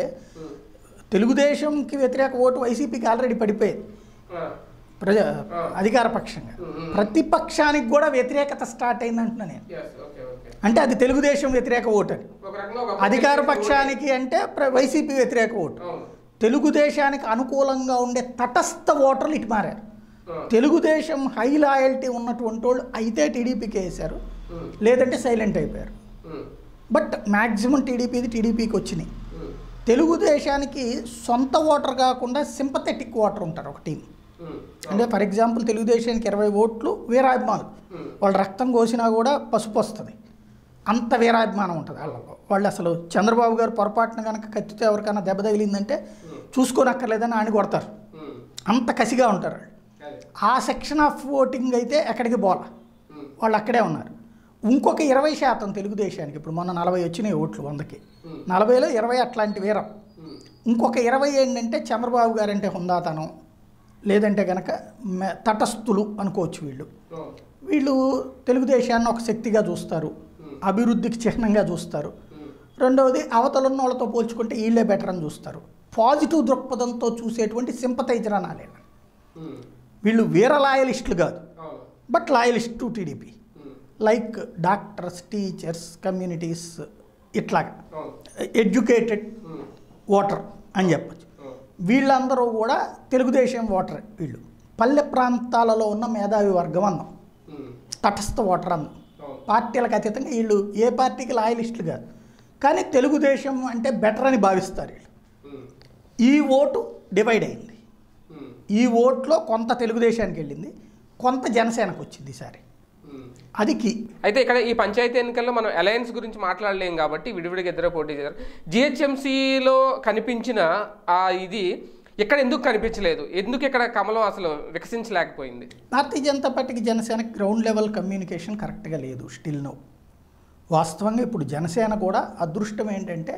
తెలుగుదేశంకి వ్యతిరేక ఓటు వైసీపీకి ఆల్రెడీ పడిపోయేది ఆ, ప్రజా అధికార పక్షంగా ప్రతిపక్షానికి కూడా వ్యతిరేకత స్టార్ట్ అయింది అంటున్నా నేను yes, okay, okay. అంటే అది తెలుగుదేశం వ్యతిరేక ఓటు అని ఒక రకంగా ఒక అధికార పక్షానికి అంటే ప్ర- వైసీపీ వ్యతిరేక ఓటు అవును. తెలుగుదేశానికి అనుకూలంగా ఉండే తటస్థ ఓటర్లు ఇటు మారారు ఆ, తెలుగుదేశం హై లాయల్టీ ఉన్నటువంటి వాళ్ళు అయితే టీడీపీకి వేశారు ఉమ్, లేదంటే సైలెంట్ అయిపోయారు ఉమ్, బట్ మ్యాక్సిమం టీడీపీది టీడీపీకి వచ్చినాయి ఉమ్, తెలుగుదేశానికి సొంత ఓటర్ కాకుండా సింపథెటిక్ ఓటర్ ఉంటారు ఒక టీం ఉమ్, అంటే ఫర్ ఎగ్జాంపుల్ తెలుగుదేశానికి ఇరవై ఓట్లు వీరాభిమానులు ఉమ్, వాళ్ళు రక్తం కోసినా కూడా పసుపు వస్తుంది అంత వీరాభిమానం ఉంటుంది వాళ్ళలో వాళ్ళు అసలు చంద్రబాబు గారు పొరపాటున కనుక కత్తితో ఎవరికైనా దెబ్బ తగిలిందంటే చూసుకోనక్కర్లేదని ఆని కొడతారు ఉమ్, అంత కసిగా ఉంటారు వాళ్ళు అదే. ఆ సెక్షన్ ఆఫ్ ఓటింగ్ అయితే ఎక్కడికి పోల ఉమ్, వాళ్ళు అక్కడే ఉన్నారు ఇంకొక ఇరవై శాతం తెలుగుదేశానికి ఇప్పుడు మొన్న నలభై వచ్చినాయి ఓట్లు వందకి ఉమ్, నలభైలో ఇరవై అట్లాంటి వీరం ఉమ్, ఇంకొక ఇరవై ఏంటంటే చంద్రబాబు గారంటే హుందాతనం లేదంటే కనుక మె- తటస్థులు అనుకోవచ్చు వీళ్ళు అవును. వీళ్ళు తెలుగుదేశాన్ని ఒక శక్తిగా చూస్తారు ఉమ్, అభివృద్ధికి చిహ్నంగా చూస్తారు ఉమ్, రెండవది అవతలున్న వాళ్ళతో పోల్చుకుంటే వీళ్ళే బెటర్ అని చూస్తారు పాజిటివ్ దృక్పథంతో చూసేటువంటి సింపతైజర్ అనాలి ఉమ్, వీళ్ళు వీర లాయలిస్టులు కాదు అవును. But loyalist to TDP um, like doctors teachers communities ఇట్లాగా అవును. ఎడ్యుకేటెడ్ ఉమ్, ఓటర్ అని చెప్పచ్చు అవును. వీళ్ళందరూ కూడా తెలుగుదేశం ఓటర్ వీళ్ళు పల్లె ప్రాంతాలలో ఉన్న మేధావి వర్గం అన్నాం ఉమ్, తటస్థ ఓటర్ అన్నాం అవును. పార్టీలకు అతీతంగా వీళ్ళు ఏ పార్టీకి లాయలిస్టులు కాదు కానీ తెలుగుదేశం అంటే బెటర్ అని భావిస్తారు వీళ్ళు ఉమ్, ఈ ఓటు డివైడ్ అయింది ఉమ్, ఈ ఓట్లో కొంత తెలుగుదేశానికి వెళ్ళింది కొంత జనసేనకు వచ్చింది ఈసారి ఉమ్. అది కీ అయితే ఇక్కడ ఈ పంచాయతీ ఎన్నికల్లో మనం అలయన్స్ గురించి మాట్లాడలేం కాబట్టి విడివిడిగా ఇద్దరు పోటీ చేశారు జిహెచ్ఎంసీలో కనిపించిన ఆ ఇది ఇక్కడ ఎందుకు కనిపించలేదు ఎందుకు ఇక్కడ కమలం అసలు వికసించలేకపోయింది భారతీయ జనతా పార్టీకి జనసేన గ్రౌండ్ లెవెల్ కమ్యూనికేషన్ కరెక్ట్గా లేదు స్టిల్ నో వాస్తవంగా ఇప్పుడు జనసేన కూడా అదృష్టం ఏంటంటే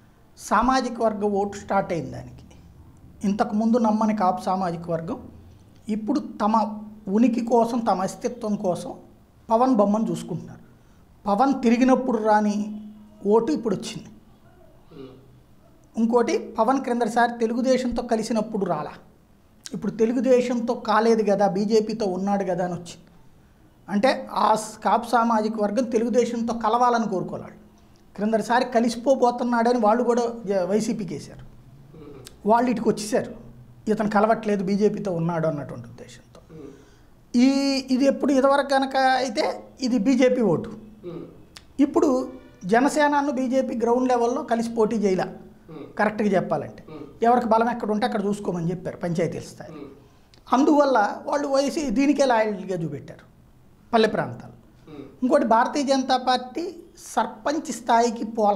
సామాజిక వర్గ ఓటు స్టార్ట్ అయింది దానికి ఇంతకుముందు నమ్మని కాపు సామాజిక వర్గం ఇప్పుడు తమ ఉనికి కోసం తమ అస్తిత్వం కోసం పవన్ బొమ్మను చూసుకుంటున్నారు పవన్ తిరిగినప్పుడు రాని ఓటు ఇప్పుడు వచ్చింది ఉమ్, ఇంకోటి పవన్ క్రిందసారి తెలుగుదేశంతో కలిసినప్పుడు రాలా ఇప్పుడు తెలుగుదేశంతో కాలేదు కదా బీజేపీతో ఉన్నాడు కదా అని వచ్చింది అంటే ఆ స్- కాపు సామాజిక వర్గం తెలుగుదేశంతో కలవాలని కోరుకోలేడు క్రిందసారి కలిసిపోబోతున్నాడని వాళ్ళు కూడా జ- వైసీపీకి వేశారు ఉమ్, వాళ్ళు ఇటుకు వచ్చేసారు ఇతను కలవట్లేదు బీజేపీతో ఉన్నాడు అన్నటువంటి ఉద్దేశంతో ఉమ్, ఈ ఇది ఎప్పుడు ఇదివరకు కనుక అయితే ఇది బీజేపీ ఓటు ఉమ్, ఇప్పుడు జనసేనను బీజేపీ గ్రౌండ్ లెవెల్లో కలిసి పోటీ చేయలే ఉమ్, కరెక్ట్గా చెప్పాలంటే ఉమ్, ఎవరికి బలం ఎక్కడ ఉంటే అక్కడ చూసుకోమని చెప్పారు పంచాయతీల స్థాయి ఉమ్, అందువల్ల వాళ్ళు వయసు దీనికే లాయల్గా చూపెట్టారు పల్లె ప్రాంతాలు ఉమ్, ఇంకోటి భారతీయ జనతా పార్టీ సర్పంచ్ స్థాయికి పోల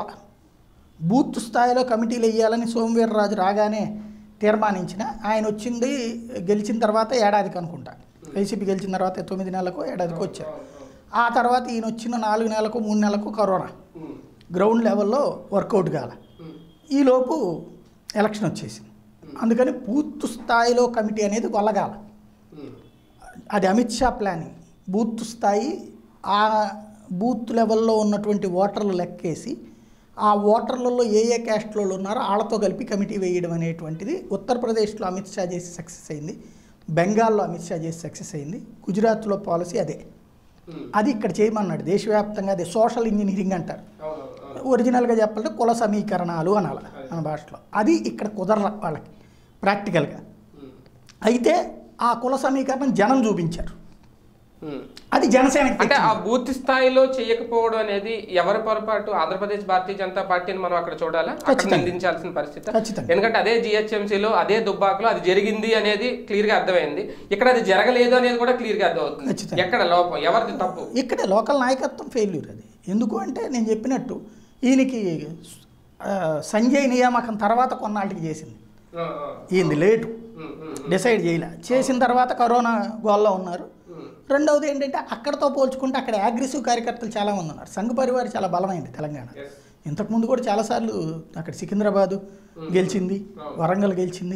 బూత్ స్థాయిలో కమిటీలు వేయాలని సోమవీర్రాజు రాగానే తీర్మానించిన ఆయన వచ్చింది గెలిచిన తర్వాత ఏడాదికి అనుకుంటా వైసీపీ గెలిచిన తర్వాత తొమ్మిది నెలలకు ఏడాదికి వచ్చారు అవును, అవును. ఆ తర్వాత ఈయన వచ్చిన నాలుగు నెలలకు మూడు నెలలకు కరోనా ఉమ్, గ్రౌండ్ లెవెల్లో వర్కౌట్ కాల ఉమ్, ఈలోపు ఎలక్షన్ వచ్చేసింది అందుకని బూత్ స్థాయిలో కమిటీ అనేది వల్లగాల ఉమ్, అది అమిత్ షా ప్లానింగ్ బూత్ స్థాయి ఆ బూత్ లెవెల్లో ఉన్నటువంటి ఓటర్లు లెక్కేసి ఆ ఓటర్లలో ఏ ఏ క్యాస్ట్లో ఉన్నారో వాళ్ళతో కలిపి కమిటీ వేయడం అనేటువంటిది ఉత్తరప్రదేశ్లో అమిత్ షా చేసి సక్సెస్ అయింది బెంగాల్లో అమిత్ షా చేసి సక్సెస్ అయింది గుజరాత్లో పాలసీ అదే ఉమ్, అది ఇక్కడ చేయమన్నాడు దేశవ్యాప్తంగా అదే సోషల్ ఇంజనీరింగ్ అంటారు అవును, అవును, అవును. ఒరిజినల్గా చెప్పాలంటే కుల సమీకరణాలు అనాలి మన భాషలో అది ఇక్కడ కుదరల వాళ్ళకి ప్రాక్టికల్గా ఉమ్, అయితే ఆ కుల సమీకరణం జనం చూపించారు ఉమ్. అది జనసేనకి అంటే ఆ తెచ్చింది. బూత్ స్థాయిలో చేయకపోవడం అనేది ఎవరి పొరపాటు ఆంధ్రప్రదేశ్ భారతీయ జనతా పార్టీని మనం అక్కడ చూడాలా అక్కడ ఖచ్చితంగా. నిందించాల్సిన పరిస్థితి ఖచ్చితంగా. ఎందుకంటే అదే జిహెచ్ఎంసీలో అదే దుబ్బాకలో అది జరిగింది అనేది క్లియర్ గా అర్థమైంది ఇక్కడ అది జరగలేదు అనేది కూడా క్లియర్ గా అర్థమవుతుంది ఖచ్చితంగా. ఎక్కడ లోపం ఎవరిది తప్పు ఇక్కడే లోకల్ నాయకత్వం ఫెయిల్యూర్ అది ఎందుకు అంటే నేను చెప్పినట్టు ఈయనకి ఆ, సంజయ్ నియామకం తర్వాత కొన్నాళ్ళకి చేసింది ఆ, ఆ. ఈయనది లేటు ఉమ్, ఉమ్, డిసైడ్ చేయలే చేసిన తర్వాత కరోనా గోల్లో ఉన్నారు ఉమ్, రెండవది ఏంటంటే అక్కడతో పోల్చుకుంటే అక్కడ అగ్రెసివ్ కార్యకర్తలు చాలా మంది ఉన్నారు సంఘ పరివారం చాలా బలమైంది తెలంగాణ yes. ఇంతకుముందు కూడా చాలాసార్లు అక్కడ సికింద్రాబాదు గెలిచింది వరంగల్ గెలిచింది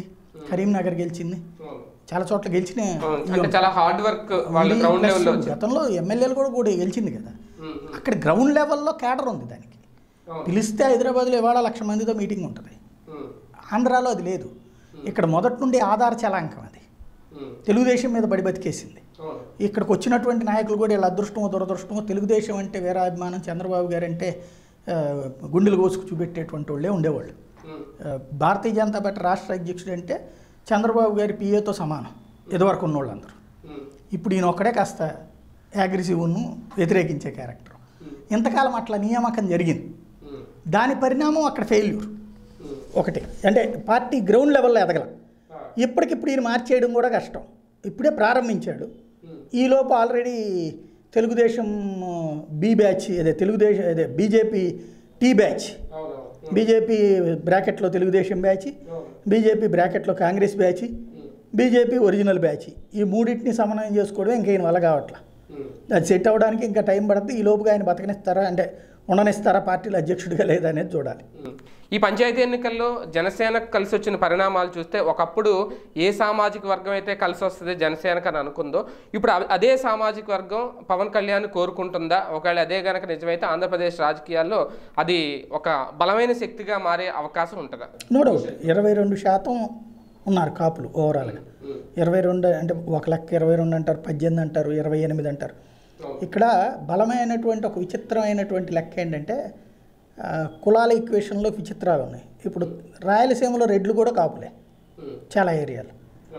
కరీంనగర్ గెలిచింది అవును. చాలా చోట్ల గెలిచిన అవును. అంటే చాలా హార్డ్ వర్క్ వాళ్ళు గ్రౌండ్ Plus లెవెల్లో వచ్చారు గతంలో ఎమ్మెల్యేలు కూడా కూడా గెలిచింది కదా ఉమ్, ఉమ్. అక్కడ గ్రౌండ్ లెవెల్లో కేడర్ ఉంది దానికి అవును. పిలిస్తే హైదరాబాద్లో ఇవాళ లక్ష మందితో మీటింగ్ ఉంటుంది ఉమ్, ఆంధ్రాలో అది లేదు ఇక్కడ మొదటి నుండి ఆధార చలాంకం అది ఉమ్. తెలుగుదేశం మీద బడి బతికేసింది అవును. ఇక్కడికి వచ్చినటువంటి నాయకులు కూడా వీళ్ళ అదృష్టమో దురదృష్టమో తెలుగుదేశం అంటే వీరాభిమానం చంద్రబాబు గారు అంటే ఆ, గుండెలు కోసుకు చూపెట్టేటువంటి వాళ్ళే ఉండేవాళ్ళు ఉమ్, ఆ, భారతీయ జనతా పార్టీ రాష్ట్ర అధ్యక్షుడు అంటే చంద్రబాబు గారి పిఏతో సమానం ఇదివరకు ఉన్నోళ్ళందరూ ఉమ్, ఇప్పుడు ఈయన ఒక్కడే కాస్త యాగ్రెసివ్ను వ్యతిరేకించే క్యారెక్టర్ ఉమ్, ఇంతకాలం అట్లా నియామకం జరిగింది ఉమ్, దాని పరిణామం అక్కడ ఫెయిల్యూర్ ఉమ్. ఒకటి అంటే పార్టీ గ్రౌండ్ లెవెల్లో ఎదగల ఆ, ఇప్పటికిప్పుడు ఈయన మార్చేయడం కూడా కష్టం ఇప్పుడే ప్రారంభించాడు ఉమ్, ఈలోపు ఆల్రెడీ తెలుగుదేశం బి బ్యాచ్ అదే తెలుగుదేశం అదే బీజేపీ టీ బ్యాచ్ అవును, అవును. బీజేపీ బ్రాకెట్లో తెలుగుదేశం బ్యాచ్ అవును. బీజేపీ బ్రాకెట్లో Congress batch um, BJP original batch ఈ మూడింటిని సమన్వయం చేసుకోవడం ఇంకా ఈయన వల్ల కావట్లా ఉమ్. అది సెట్ అవ్వడానికి ఇంకా టైం పడుతుంది ఈ లోపుగా ఆయన బతకనిస్తారా అంటే ఉండనిస్తారా పార్టీలో అధ్యక్షుడిగా లేదా అనేది చూడాలి ఉమ్. ఈ పంచాయతీ ఎన్నికల్లో జనసేనకు కలిసి వచ్చిన పరిణామాలు చూస్తే ఒకప్పుడు ఏ సామాజిక వర్గం అయితే కలిసి వస్తుంది జనసేనకు అని అనుకుందో ఇప్పుడు అ- అదే సామాజిక వర్గం పవన్ కళ్యాణ్ కోరుకుంటుందా ఒకవేళ అదే గనక నిజమైతే ఆంధ్రప్రదేశ్ రాజకీయాల్లో అది ఒక బలమైన శక్తిగా మారే అవకాశం ఉంటుందా నో డౌట్ ఇరవై రెండు శాతం ఉన్నారు కాపులు ఓవరాల్గా ఇరవై రెండు అంటే ఒక లెక్క ఇరవై రెండు అంటారు పద్దెనిమిది అంటారు ఇరవై ఎనిమిది అంటారు ఇక్కడ బలమైనటువంటి ఒక విచిత్రమైనటువంటి లెక్క ఏంటంటే ఆ, కులాల ఈక్వేషన్లో విచిత్రాలు ఉన్నాయి ఇప్పుడు రాయలసీమలో రెడ్లు కూడా కాపులే చాలా ఏరియాలు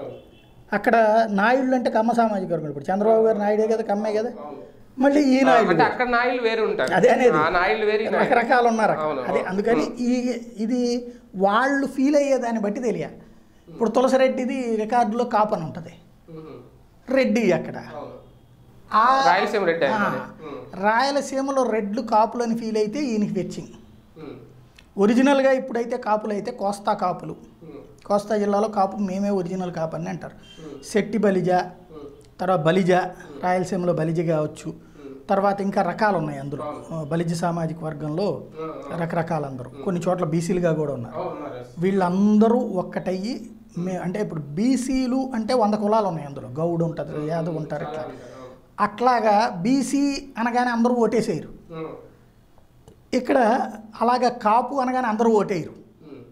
అక్కడ నాయుళ్ళు అంటే కమ్మ సామాజిక వర్గం ఇప్పుడు చంద్రబాబు గారు నాయుడే కదా కమ్మే కదా మళ్ళీ ఈ నాయుడు అంటే అక్కడ నాయుళ్ళు వేరు ఉంటారు అదే అనేది. ఆ నాయుళ్ళు వేరు ఈ నాయుళ్ళు. రకరకాలు ఉన్నారు అక్కడ. అవును, అదే అవును. అందుకని ఈ ఇది వాళ్ళు ఫీల్ అయ్యేదాన్ని బట్టి తెలియాలి ఇప్పుడు తులసిరెడ్డిది రికార్డులో కాపని ఉంటుంది ఉమ్. రెడ్డి అక్కడ అవును. ఆ రాయలసీమ రెడ్డి ఆ, ఆయన. ఉమ్. రాయలసీమలో రెడ్లు కాపులు అని ఫీల్ అయితే ఈయనకి వెచ్చింగ్ ఉమ్. ఒరిజినల్గా ఇప్పుడైతే కాపులు అయితే కోస్తా కాపులు ఉమ్. కోస్తా జిల్లాలో కాపు మేమే ఒరిజినల్ కాపు అని అంటారు ఉమ్. శెట్టి బలిజ ఉమ్. తర్వాత బలిజ రాయలసీమలో బలిజ కావచ్చు ఉమ్. తర్వాత ఇంకా రకాలు ఉన్నాయి అందులో ఆ, బలిజ సామాజిక వర్గంలో ఉమ్. రకరకాలు అందరూ కొన్ని చోట్ల బీసీలుగా కూడా ఉన్నారు అవును, ఉన్నారు. వీళ్ళందరూ ఒక్కటయ్యి మే అంటే ఇప్పుడు బీసీలు అంటే వంద కులాలు ఉన్నాయి అందులో గౌడ్ ఉంటుంది యాదవ్ ఉంటారు ఇట్లా అవును. అట్లాగా బీసీ అనగానే అందరూ ఓటేసేయరు ఉమ్. ఇక్కడ అలాగా కాపు అనగానే అందరూ ఓటేయరు ఉమ్.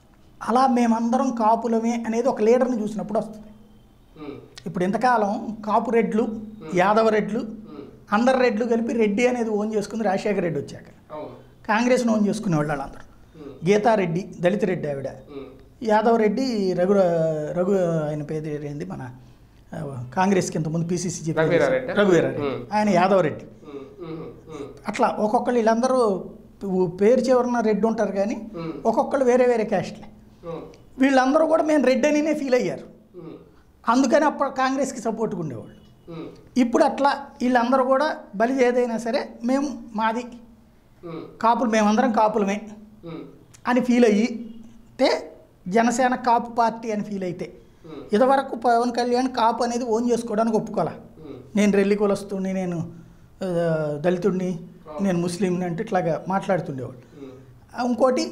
అలా మేమందరం కాపులమే అనేది ఒక లీడర్ని చూసినప్పుడు వస్తుంది ఉమ్. ఇప్పుడు ఇంతకాలం కాపు రెడ్లు యాదవ రెడ్లు ఉమ్. అందరు రెడ్లు కలిపి రెడ్డి అనేది ఓన్ చేసుకుంది రాజశేఖర రెడ్డి వచ్చాక అవును. కాంగ్రెస్ను ఓన్ చేసుకునేవాళ్ళు వాళ్ళందరూ ఉమ్. గీతారెడ్డి దళిత రెడ్డి ఆవిడ ఉమ్. యాదవ్ రెడ్డి రఘు రఘు ఆయన పేరు ఏంది మన ఆ, కాంగ్రెస్కి ఇంతకుముందు పిసిసి రఘువీరారెడ్డి? రఘువీరారెడ్డి ఉమ్. ఆయన యాదవ్ రెడ్డి ఉమ్. ఉమ్. ఉమ్. అట్లా ఒక్కొక్కళ్ళు వీళ్ళందరూ పే- పేరు చివరన రెడ్డి ఉంటారు కానీ ఉమ్. ఒక్కొక్కళ్ళు వేరే వేరే క్యాస్ట్లే ఉమ్. వీళ్ళందరూ కూడా మేము రెడ్డి అనినే ఫీల్ అయ్యారు ఉమ్. అందుకని అప్పుడు కాంగ్రెస్కి సపోర్ట్గా ఉండేవాళ్ళు ఉమ్. ఇప్పుడు అట్లా వీళ్ళందరూ కూడా బలి ఏదైనా సరే మేము మాది ఉమ్. కాపులు మేమందరం కాపులమే ఉమ్. అని ఫీల్ అయ్యి తే జనసేన కాపు పార్టీ అని ఫీల్ అయితే ఉమ్. ఇదివరకు పవన్ కళ్యాణ్ కాపు అనేది ఓన్ చేసుకోవడానికి ఒప్పుకోలే ఉమ్. నేను రెల్లి కులస్తుని నేను ఆ, దళితుడిని నేను ముస్లింని అంటే ఇట్లాగా మాట్లాడుతుండేవాడు ఉమ్. ఇంకోటి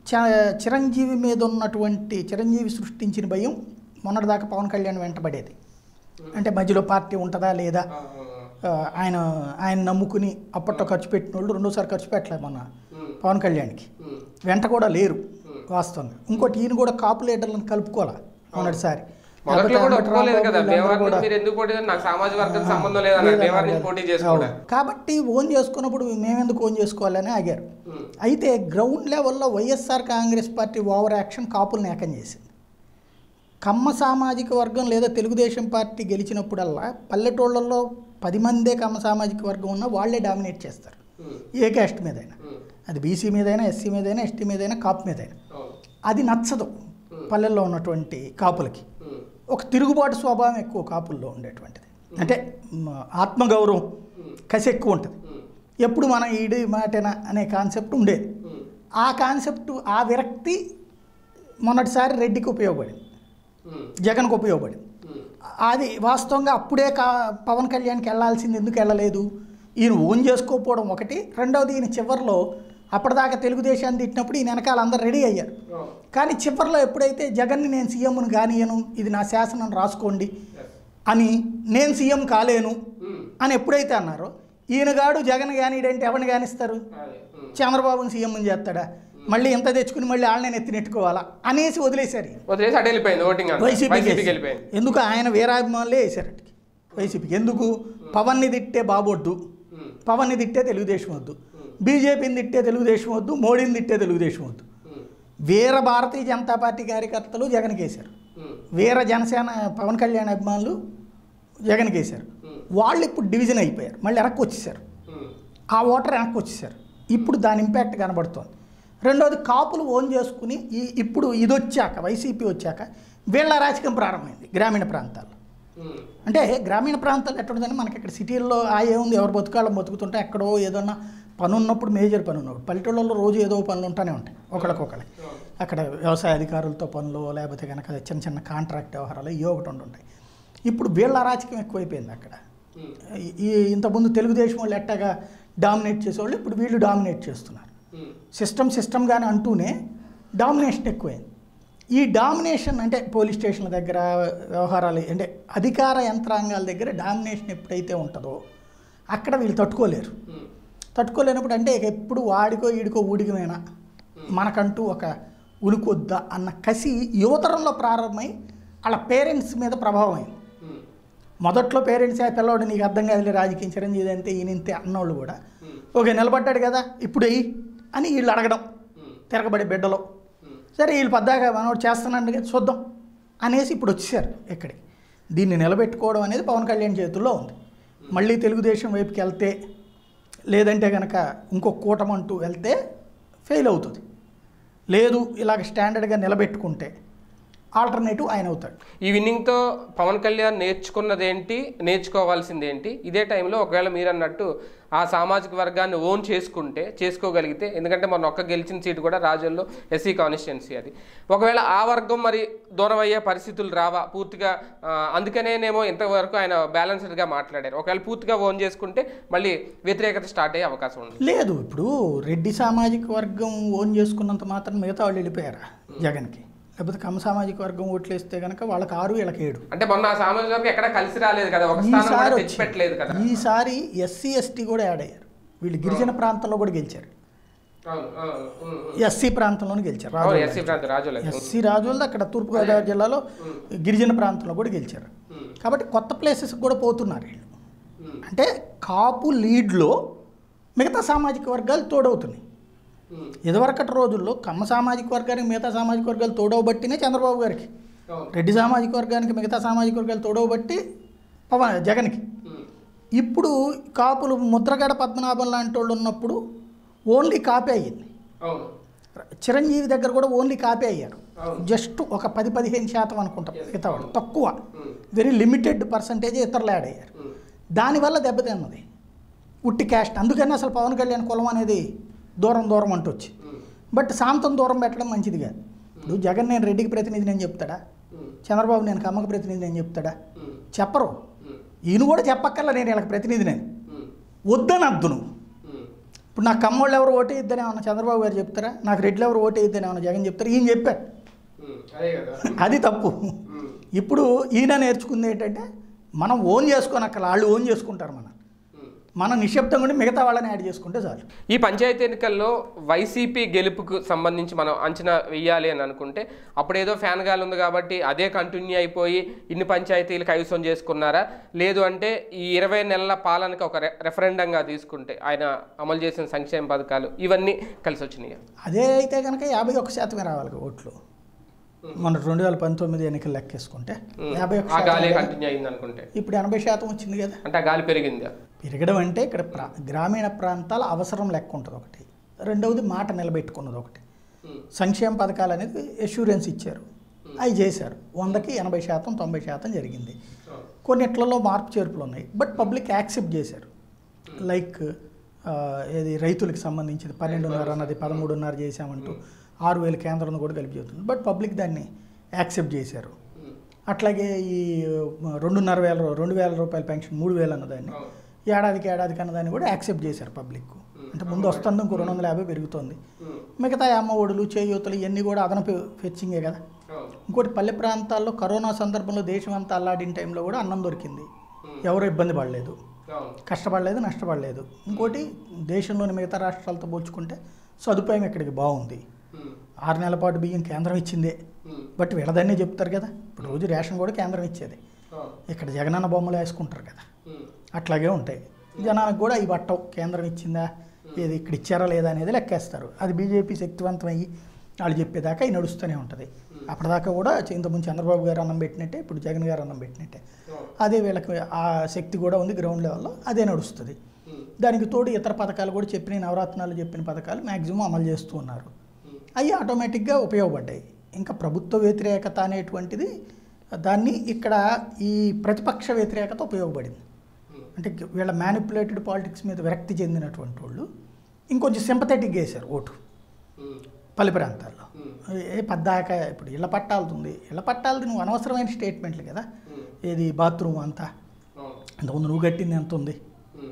చ చిరంజీవి మీద ఉన్నటువంటి చిరంజీవి సృష్టించిన భయం మొన్నటిదాకా పవన్ కళ్యాణ్ వెంటబడేది అంటే మధ్యలో పార్టీ ఉంటుందా లేదా ఆ, ఆ, ఆ, ఆయన ఆయన నమ్ముకుని అప్పట్లో ఖర్చు పెట్టిన వాళ్ళు రెండోసారి ఖర్చు పెట్టలేదు మొన్న ఉమ్. పవన్ కళ్యాణ్కి ఉమ్. వెంట కూడా లేరు ఉమ్. వాస్తవంగా ఇంకోటి ఈయన కూడా కాపు లీడర్లను కలుపుకోవాలి మొన్నటిసారి మొదట్లో కూడా లేకపోతే ఒప్పుకోలేదు కదా వీళ్ళందరూ భీమవరం కూడా- మీరు ఎందుకు పోటీ చేశారు? నాకు సామాజిక వర్గం సంబంధం లేదన్నారు లేదన్నారు భీమవరం నుంచి కదా. పోటీ చేసుకోవడం అవును. కాబట్టి ఓన్ చేసుకున్నప్పుడు మేమెందుకు ఓన్ చేసుకోవాలని ఆగారు ఉమ్. అయితే గ్రౌండ్ లెవెల్లో YSR Congress party over action కాపుల్ని ఏకం చేసింది కమ్మ సామాజిక వర్గం లేదా తెలుగుదేశం పార్టీ గెలిచినప్పుడల్లా పల్లెటూళ్ళల్లో పది మందే కమ్మ సామాజిక వర్గం ఉన్నా వాళ్ళే డామినేట్ చేస్తారు ఉమ్. ఏ క్యాస్ట్ మీదైనా ఉమ్. అది బీసీ మీదైనా ఎస్సీ మీదైనా ఎస్టీ మీదైనా కాపు మీదైనా అవును. అది నచ్చదు పల్లెల్లో ఉన్నటువంటి కాపులకి ఉమ్. ఒక తిరుగుబాటు స్వభావం ఎక్కువ కాపుల్లో ఉండేటువంటిది అంటే మ, ఆత్మగౌరవం కసి ఎక్కువ ఉంటుంది ఉమ్. ఎప్పుడు మనం ఈడి మాటేనా అనే కాన్సెప్ట్ ఉండేది ఉమ్. ఆ కాన్సెప్ట్ ఆ విరక్తి మొన్నటిసారి రెడ్డికి ఉపయోగపడింది ఉమ్. జగన్కి ఉపయోగపడింది ఉమ్. అది వాస్తవంగా అప్పుడే కా పవన్ కళ్యాణ్కి వెళ్ళాల్సింది ఎందుకు వెళ్ళలేదు ఈయన ఓన్ చేసుకోకపోవడం ఒకటి రెండవది ఈయన చివరిలో అప్పటిదాకా తెలుగుదేశాన్ని తిట్టినప్పుడు ఈ వెనకాల అందరు రెడీ అయ్యారు కానీ చివరిలో ఎప్పుడైతే జగన్ని నేను సీఎంను కానియను ఇది నా శాసనం రాసుకోండి అని నేను సీఎం కాలేను అని ఎప్పుడైతే అన్నారో ఈయనగాడు జగన్ కానిడంటే ఎవరిని కానిస్తారు చంద్రబాబుని సీఎం చేస్తాడా మళ్ళీ ఇంత తెచ్చుకుని మళ్ళీ వాళ్ళని ఎత్తి నెట్టుకోవాలా అనేసి వదిలేశారు ఈయన. వదిలేసి అటు వెళ్ళిపోయింది ఓటింగ్ అంతా. వైసీపీకి వైసీపీకి వేశారు. వెళ్ళిపోయింది ఎందుకు ఆయన వీరాభిమానులే వేశారు అటుకి వైసీపీకి ఎందుకు పవన్ని తిట్టే బాబొద్దు ఉమ్, పవన్ని తిట్టే తెలుగుదేశం వద్దు బీజేపీని తిట్టే తెలుగుదేశం వద్దు మోడీని తిట్టే తెలుగుదేశం వద్దు ఉమ్, వీర భారతీయ జనతా పార్టీ కార్యకర్తలు జగన్కి వేశారు ఉమ్, వీర జనసేన పవన్ కళ్యాణ్ అభిమానులు జగన్కి వేశారు ఉమ్, వాళ్ళు ఇప్పుడు డివిజన్ అయిపోయారు మళ్ళీ వెనక్కి వచ్చేసారు ఉమ్, ఆ ఓటర్ వెనక్కి వచ్చేసారు ఇప్పుడు దాని ఇంపాక్ట్ కనబడుతోంది రెండోది కాపులు ఓన్ చేసుకుని ఈ ఇప్పుడు ఇది వచ్చాక వైసీపీ వచ్చాక వీళ్ళ రాజకీయం ప్రారంభమైంది గ్రామీణ ప్రాంతాల్లో ఉమ్, అంటే గ్రామీణ ప్రాంతాలు ఎట్టుందని మనకి ఇక్కడ సిటీల్లో ఆ ఏముంది ఎవరు బతుకాళ్ళం బతుకుతుంటే ఎక్కడో ఏదన్నా పని ఉన్నప్పుడు మేజర్ పని ఉన్నప్పుడు పల్లెటూళ్ళలో రోజు ఏదో పనులు ఉంటానే ఉంటాయి ఒకళ్ళకొకళ్ళకి అక్కడ వ్యవసాయ అధికారులతో పనులు లేకపోతే కనుక చిన్న చిన్న కాంట్రాక్ట్ వ్యవహారాలు ఇవి ఒకటి ఉంటాయి ఇప్పుడు వీళ్ళ రాజకీయం ఎక్కువైపోయింది అక్కడ ఉమ్, ఈ- ఈ ఇంతకుముందు తెలుగుదేశం వాళ్ళు ఎట్టగా డామినేట్ చేసేవాళ్ళు ఇప్పుడు వీళ్ళు డామినేట్ చేస్తున్నారు ఉమ్, సిస్టమ్ సిస్టమ్ కానీ అంటూనే డామినేషన్ ఎక్కువైంది ఈ డామినేషన్ అంటే పోలీస్ స్టేషన్ల దగ్గర వ్యవహారాలు అంటే అధికార యంత్రాంగాల దగ్గర డామినేషన్ ఎప్పుడైతే ఉంటుందో అక్కడ వీళ్ళు తట్టుకోలేరు ఉమ్, తట్టుకోలేనప్పుడు అంటే ఇక ఎప్పుడు వాడికో ఈడికో ఊడికమైనా మనకంటూ ఒక ఉలుకొద్దా అన్న కసి యువతరంలో ప్రారంభమై వాళ్ళ పేరెంట్స్ మీద ప్రభావం అయింది ఉమ్, మొదట్లో పేరెంట్స్ ఆ పిల్లవాడు నీకు అర్థం కాదులే రాజకీయం చిరంజీవి అంతే ఈయనంతే అన్నోళ్ళు కూడా ఉమ్, ఓకే నిలబడ్డాడు కదా ఇప్పుడు వెయ్యి అని వీళ్ళు అడగడం ఉమ్, తిరగబడే బిడ్డలో ఉమ్, సరే వీళ్ళు పద్దాగా మనోడు చేస్తున్నాడు కదా చూద్దాం అనేసి ఇప్పుడు వచ్చేసారు ఇక్కడికి దీన్ని నిలబెట్టుకోవడం అనేది పవన్ కళ్యాణ్ చేతుల్లో ఉంది మళ్ళీ తెలుగుదేశం వైపుకి వెళ్తే లేదంటే కనుక ఇంకో కూటమి అంటూ వెళ్తే ఫెయిల్ అవుతుంది లేదు ఇలాగ స్టాండర్డ్గా నిలబెట్టుకుంటే ఆల్టర్నేటివ్ ఆయన అవుతాడు ఈ విన్నింగ్తో పవన్ కళ్యాణ్ నేర్చుకున్నదేంటి నేర్చుకోవాల్సిందేంటి ఇదే టైంలో ఒకవేళ మీరు అన్నట్టు ఆ సామాజిక వర్గాన్ని ఓన్ చేసుకుంటే చేసుకోగలిగితే ఎందుకంటే మొన్న ఒక్క గెలిచిన సీటు కూడా రాజుల్లో ఎస్సీ కాన్స్టిట్యున్సీ అది ఒకవేళ ఆ వర్గం మరి దూరం అయ్యే పరిస్థితులు రావా పూర్తిగా ఆ, అందుకనేనేమో ఇంతవరకు ఆయన బ్యాలెన్స్డ్గా మాట్లాడారు ఒకవేళ పూర్తిగా ఓన్ చేసుకుంటే మళ్ళీ వ్యతిరేకత స్టార్ట్ అయ్యే అవకాశం ఉంది లేదు ఇప్పుడు రెడ్డి సామాజిక వర్గం ఓన్ చేసుకున్నంత మాత్రం మిగతా వాళ్ళు వెళ్ళిపోయారా జగన్కి లేకపోతే కమ్మ సామాజిక వర్గం ఓట్లు వేస్తే కనుక వాళ్ళకి ఆరు వీళ్ళకి ఏడు అంటే మొన్న ఆ సామాజిక వర్గం ఎక్కడ కలిసి రాలేదు కదా ఒక స్థానం కూడా ఈసారి తెచ్చిపెట్టలేదు కదా వచ్చి- ఈసారి ఎస్సీ ఎస్టీ కూడా యాడ్ అయ్యారు వీళ్ళు గిరిజన ప్రాంతంలో కూడా గెలిచారు అవును అవును ఉమ్, ఉమ్. ఎస్సీ ప్రాంతంలోనే గెలిచారు అవును రాజోలు. ఎస్సీ ప్రాంతం రాజులే ఎస్సీ రాజులది అక్కడ తూర్పుగోదావరి జిల్లాలో గిరిజన ప్రాంతంలో కూడా గెలిచారు ఉమ్, కాబట్టి కొత్త ప్లేసెస్కి కూడా పోతున్నారు వీళ్ళు ఉమ్, అంటే కాపు లీడ్లో మిగతా సామాజిక వర్గాలు తోడవుతున్నాయి ఉమ్. ఇదివరకటి రోజుల్లో కమ్మ సామాజిక వర్గానికి మిగతా సామాజిక వర్గాలు తోడవబట్టినే చంద్రబాబు గారికి అవును రెడ్డి సామాజిక వర్గానికి మిగతా సామాజిక వర్గాలు తోడవబట్టి పవన్ జగన్కి ఉమ్, ఇప్పుడు కాపులు ముద్రగడ పద్మనాభం లాంటి వాళ్ళు ఉన్నప్పుడు ఓన్లీ కాపీ అయ్యింది అవును చిరంజీవి దగ్గర కూడా ఓన్లీ కాపీ అయ్యారు అవును. జస్ట్ ఒక పది పదిహేను శాతం అనుకుంటాం మిగతా వాళ్ళు తక్కువ ఉమ్, వెరీ లిమిటెడ్ పర్సంటేజ్ ఇతరులు యాడ్ అయ్యారు ఉమ్, దానివల్ల దెబ్బతిన్నది ఉట్టి క్యాస్ట్ అందుకని అసలు పవన్ కళ్యాణ్ కులం అనేది దూరం దూరం అంటూ వచ్చి ఉమ్, బట్ సాంతం దూరం పెట్టడం మంచిది కాదు ఇప్పుడు జగన్ నేను రెడ్డికి ప్రతినిధి నేను చెప్తాడా ఉమ్, చంద్రబాబు నేను కమ్మకి ప్రతినిధి నేను చెప్తాడా ఉమ్, చెప్పరు ఉమ్, ఈయన కూడా చెప్పక్కర్లా నేను వీళ్ళకి ప్రతినిధి నేను ఉమ్, వద్దని అద్దు నువ్వు ఉమ్, ఇప్పుడు నాకు కమ్మోళ్ళు ఎవరు ఓటే ఇద్దని ఏమన్నా చంద్రబాబు గారు చెప్తారా నాకు రెడ్లు ఎవరు ఓటే ఇద్దని ఏమన్నా జగన్ చెప్తారా ఈయన చెప్పాడు ఉమ్, అదే కదా అది తప్పు ఉమ్, ఇప్పుడు ఈయన నేర్చుకుంది ఏంటంటే మనం ఓన్ చేసుకోనక్కల వాళ్ళు ఓన్ చేసుకుంటారు మనం ఉమ్. మనం నిశ్శబ్దంగా ఉండి మిగతా వాళ్ళని యాడ్ చేసుకుంటే చాలు ఈ పంచాయతీ ఎన్నికల్లో వైసీపీ గెలుపుకు సంబంధించి మనం అంచనా వెయ్యాలి అని అనుకుంటే అప్పుడేదో ఫ్యాన్ గాలి ఉంది కాబట్టి అదే కంటిన్యూ అయిపోయి ఇన్ని పంచాయతీలు కైవసం చేసుకున్నారా లేదు అంటే ఈ ఇరవై నెలల పాలనకి ఒక రె రెఫరెండంగా తీసుకుంటే ఆయన అమలు చేసిన సంక్షేమ పథకాలు ఇవన్నీ కలిసి వచ్చినాయి అదే అయితే కనుక యాభై ఒక్క శాతమే రావాలి ఓట్లు మన రెండు వేల పంతొమ్మిది ఎన్నికలు లెక్కేసుకుంటే యాభై ఒక్క ఆ శాతం గాలే కదా. కంటిన్యూ అయింది అనుకుంటే ఇప్పుడు ఎనభై శాతం వచ్చింది కదా అంటే ఆ గాలి పెరిగిందా పెరగడం అంటే ఇక్కడ ప్రా గ్రామీణ ప్రాంతాల అవసరం లెక్క ఉంటుంది ఒకటి రెండవది మాట నిలబెట్టుకున్నది ఒకటి ఉమ్, సంక్షేమ పథకాలు అనేది ఎష్యూరెన్స్ ఇచ్చారు అవి చేశారు వందకి ఎనభై శాతం తొంభై శాతం జరిగింది అవును. కొన్నిట్లలో మార్పు చేర్పులు ఉన్నాయి బట్ పబ్లిక్ యాక్సెప్ట్ చేశారు లైక్ ఆ, ఏది రైతులకు సంబంధించింది పన్నెండున్నర అన్నది పదమూడున్నర చేశామంటూ ఆరు వేల కేంద్రం కూడా కలిపి చెబుతుంది బట్ పబ్లిక్ దాన్ని యాక్సెప్ట్ చేశారు ఉమ్, అట్లాగే ఈ ఆ, రెండున్నర వేల రెండు వేల రూపాయల పెన్షన్ మూడు వేలు అన్నదాన్ని అవును. ఏడాదికి ఏడాదికి అన్నదాన్ని కూడా యాక్సెప్ట్ చేశారు పబ్లిక్ అంటే ముందు వస్తుంది ఇంకో రెండు వందల యాభై పెరుగుతుంది ఉమ్, మిగతా అమ్మ ఒడులు చేయూతలు ఇవన్నీ కూడా అదనపు ఫెచ్చింగే కదా అవును. ఇంకోటి పల్లె ప్రాంతాల్లో కరోనా సందర్భంలో దేశం అంతా అల్లాడిన టైంలో కూడా అన్నం దొరికింది ఉమ్, ఎవరు ఇబ్బంది పడలేదు అవును. కష్టపడలేదు నష్టపడలేదు ఇంకోటి దేశంలోని మిగతా రాష్ట్రాలతో పోల్చుకుంటే సదుపాయం ఇక్కడికి బాగుంది ఉమ్, ఆరు నెలల పాటు బియ్యం కేంద్రం ఇచ్చిందే ఉమ్, బట్ వీళ్ళదన్నే చెప్తారు కదా ఇప్పుడు రోజు రేషన్ కూడా కేంద్రం ఇచ్చేది అవును. ఇక్కడ జగనన్న బొమ్మలు వేసుకుంటారు కదా ఉమ్, అట్లాగే ఉంటాయి జనానికి కూడా ఈ పట్టవు కేంద్రం ఇచ్చిందా ఏది ఇక్కడ ఇచ్చారా లేదా అనేది లెక్కేస్తారు అది బీజేపీ శక్తివంతం అయ్యి వాళ్ళు చెప్పేదాకా ఇది నడుస్తూనే ఉంటుంది అప్పటిదాకా కూడా ఇంతకుముందు చంద్రబాబు గారు అన్నం పెట్టినట్టే ఇప్పుడు జగన్ గారు అన్నం పెట్టినట్టే అవును. అదే వీళ్ళకి ఆ శక్తి కూడా ఉంది గ్రౌండ్ లెవెల్లో అదే నడుస్తుంది ఉమ్, దానికి తోడు ఇతర పథకాలు కూడా చెప్పిన నవరత్నాలు చెప్పిన పథకాలు మ్యాక్సిమం అమలు చేస్తూ ఉన్నారు ఉమ్, అవి ఆటోమేటిక్గా ఉపయోగపడ్డాయి ఇంకా ప్రభుత్వ వ్యతిరేకత అనేటువంటిది దాన్ని ఇక్కడ ఈ ప్రతిపక్ష వ్యతిరేకత ఉపయోగపడింది ఉమ్, అంటే వీళ్ళ మ్యానిపులేటెడ్ పాలిటిక్స్ మీద విరక్తి చెందినటువంటి వాళ్ళు ఇంకొంచెం సింపథెటిక్గా వేశారు ఓటు ఉమ్, పల్లె ప్రాంతాల్లో ఉమ్, ఏ పద్దాక ఇప్పుడు ఇళ్ళ పట్టాలతుంది ఇళ్ళ పట్టాలది నువ్వు అనవసరమైన స్టేట్మెంట్లు కదా ఉమ్, ఏది బాత్రూమ్ అంతా అవును. అంతకుముందు నువ్వు కట్టింది ఎంత ఉంది ఉమ్,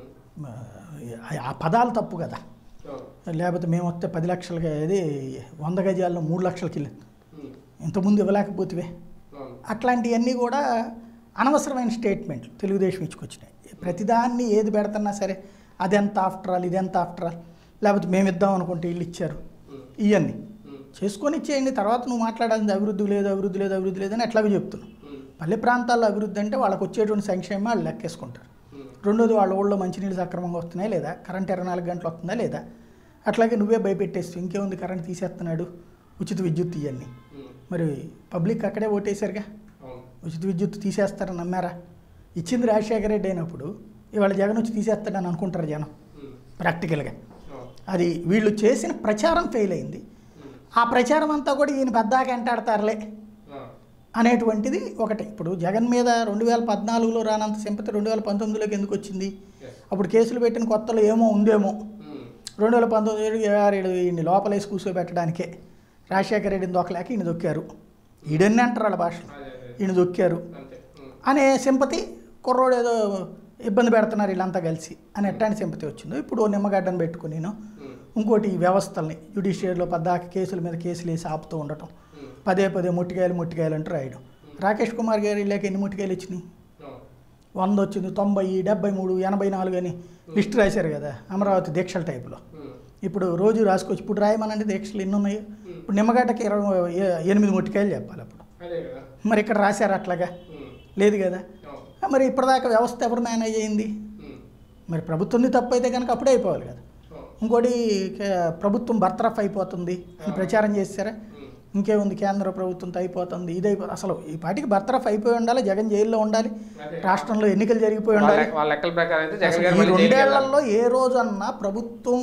ఆ- ఆ పదాలు తప్పు కదా అవును. లేకపోతే మేము వస్తే పది లక్షలకి ఇది వంద గజాల్లో మూడు లక్షలకి వెళ్ళింది ఉమ్, ఇంతకుముందు ఇవ్వలేకపోతివే అవును. అట్లాంటివన్నీ కూడా అనవసరమైన స్టేట్మెంట్లు తెలుగుదేశం ఇచ్చుకొచ్చినాయి ప్రతిదాన్ని ఏది పెడుతున్నా సరే అదెంత ఆఫ్టర్ ఆల్ ఇదెంత ఆఫ్టర్ ఆల్ లేకపోతే మేము ఇద్దాం అనుకుంటే వీళ్ళు ఇచ్చారు ఉమ్, ఇవన్నీ ఉమ్, చేసుకొని ఇచ్చేయండి తర్వాత నువ్వు మాట్లాడాల్సింది అభివృద్ధి లేదు అభివృద్ధి లేదు అభివృద్ధి లేదని ఎట్లాగో చెప్తున్నావు ఉమ్, పల్లె ప్రాంతాల్లో అభివృద్ధి అంటే వాళ్ళకి వచ్చేటువంటి సంక్షేమం వాళ్ళు లెక్కేసుకుంటారు ఉమ్, రెండోది వాళ్ళ ఊళ్ళో మంచినీళ్ళు సక్రమంగా వస్తున్నాయా లేదా కరెంట్ ఇరవై నాలుగు గంటలు వస్తుందా లేదా అట్లాగే నువ్వే భయపెట్టేస్తూ ఇంకేముంది కరెంట్ తీసేస్తున్నాడు ఉచిత విద్యుత్ ఇవన్నీ ఉమ్, మరి పబ్లిక్ అక్కడే ఓటేశారుగా అవును. ఉచిత విద్యుత్ తీసేస్తారని నమ్మారా ఇచ్చింది రాజశేఖర రెడ్డి అయినప్పుడు ఇవాళ జగన్ వచ్చి తీసేస్తాడని అనుకుంటారు జనం ఉమ్, ప్రాక్టికల్గా అవును. అది వీళ్ళు చేసిన ప్రచారం ఫెయిల్ అయింది ఉమ్, ఆ ప్రచారం అంతా కూడా ఈయన పెద్దాక ఎంటాడతారులే ఆ, అనేటువంటిది ఒకటి ఇప్పుడు జగన్ మీద రెండు వేల పద్నాలుగులో రానంత సింపతి రెండు వేల పంతొమ్మిదిలోకి ఎందుకు వచ్చింది yes. అప్పుడు కేసులు పెట్టిన కొత్తలో ఏమో ఉందేమో ఉమ్, రెండు వేల పంతొమ్మిది ఈయన్ని లోపలేసి కూర్చోబెట్టడానికే రాజశేఖర రెడ్డిని దొక్కలేక ఈయన దొక్కారు ఈడన్ని అంటారు వాళ్ళ భాషలో అదే, అదే. ఈయన దొక్కారు అంతే. ఉమ్, అనే సింపతి కుర్రోడు ఏదో ఇబ్బంది పెడుతున్నారు వీళ్ళంతా కలిసి అని ఎట్లాంటి సింపతి వచ్చిందో ఇప్పుడు ఓ నిమ్మగడ్డను పెట్టుకుని నేను ఉమ్, ఇంకోటి ఈ వ్యవస్థల్ని జ్యుడిషియరీలో పద్దాక కేసుల మీద కేసులు వేసి ఆపుతూ ఉండటం ఉమ్, పదే పదే ముట్టికాయలు ముట్టికాయలు అంటూ రాయడం రాకేష్ కుమార్ గారు ఇళ్ళకి ఎన్ని ముట్టికాయలు వచ్చినాయి అవును. వంద వచ్చింది తొంభై డెబ్బై మూడు ఎనభై నాలుగు అని లిస్ట్ రాశారు కదా అమరావతి దీక్షల టైపులో ఉమ్, ఇప్పుడు రోజు రాసుకోవచ్చు ఇప్పుడు రాయమనండి దీక్షలు ఎన్ని ఉన్నాయి ఇప్పుడు నిమ్మగడ్డకి ఇరవై ఏ- ఎనిమిది ముట్టికాయలు చెప్పాలి అప్పుడు అదే కదా మరి ఇక్కడ రాశారు అట్లాగా ఉమ్, లేదు కదా అవును. మరి ఇప్పటిదాకా వ్యవస్థ ఎవరు మేనేజ్ అయింది ఉమ్, మరి ప్రభుత్వంది తప్పు అయితే కనుక అప్పుడే అయిపోవాలి కదా అవును. ఇంకోటి కే- ప్రభుత్వం బర్తరఫ్ అయిపోతుంది అని ప్రచారం చేశారా ఉమ్, ఇంకేముంది కేంద్ర ప్రభుత్వంతో అయిపోతుంది ఇది అయిపో అసలు ఈ పాటికి బర్తరఫ్ అయిపోయి ఉండాలి జగన్ జైల్లో ఉండాలి అదే. రాష్ట్రంలో ఎన్నికలు జరిగిపోయి వాళ్ళ ఉండాలి వాళ్ళ లెక్కల ప్రకారం అయితే జగన్ అసలు గారు ఈ మళ్ళీ జైలుకి వెళ్ళాలి. రెండేళ్లలో ఏ రోజన్నా ప్రభుత్వం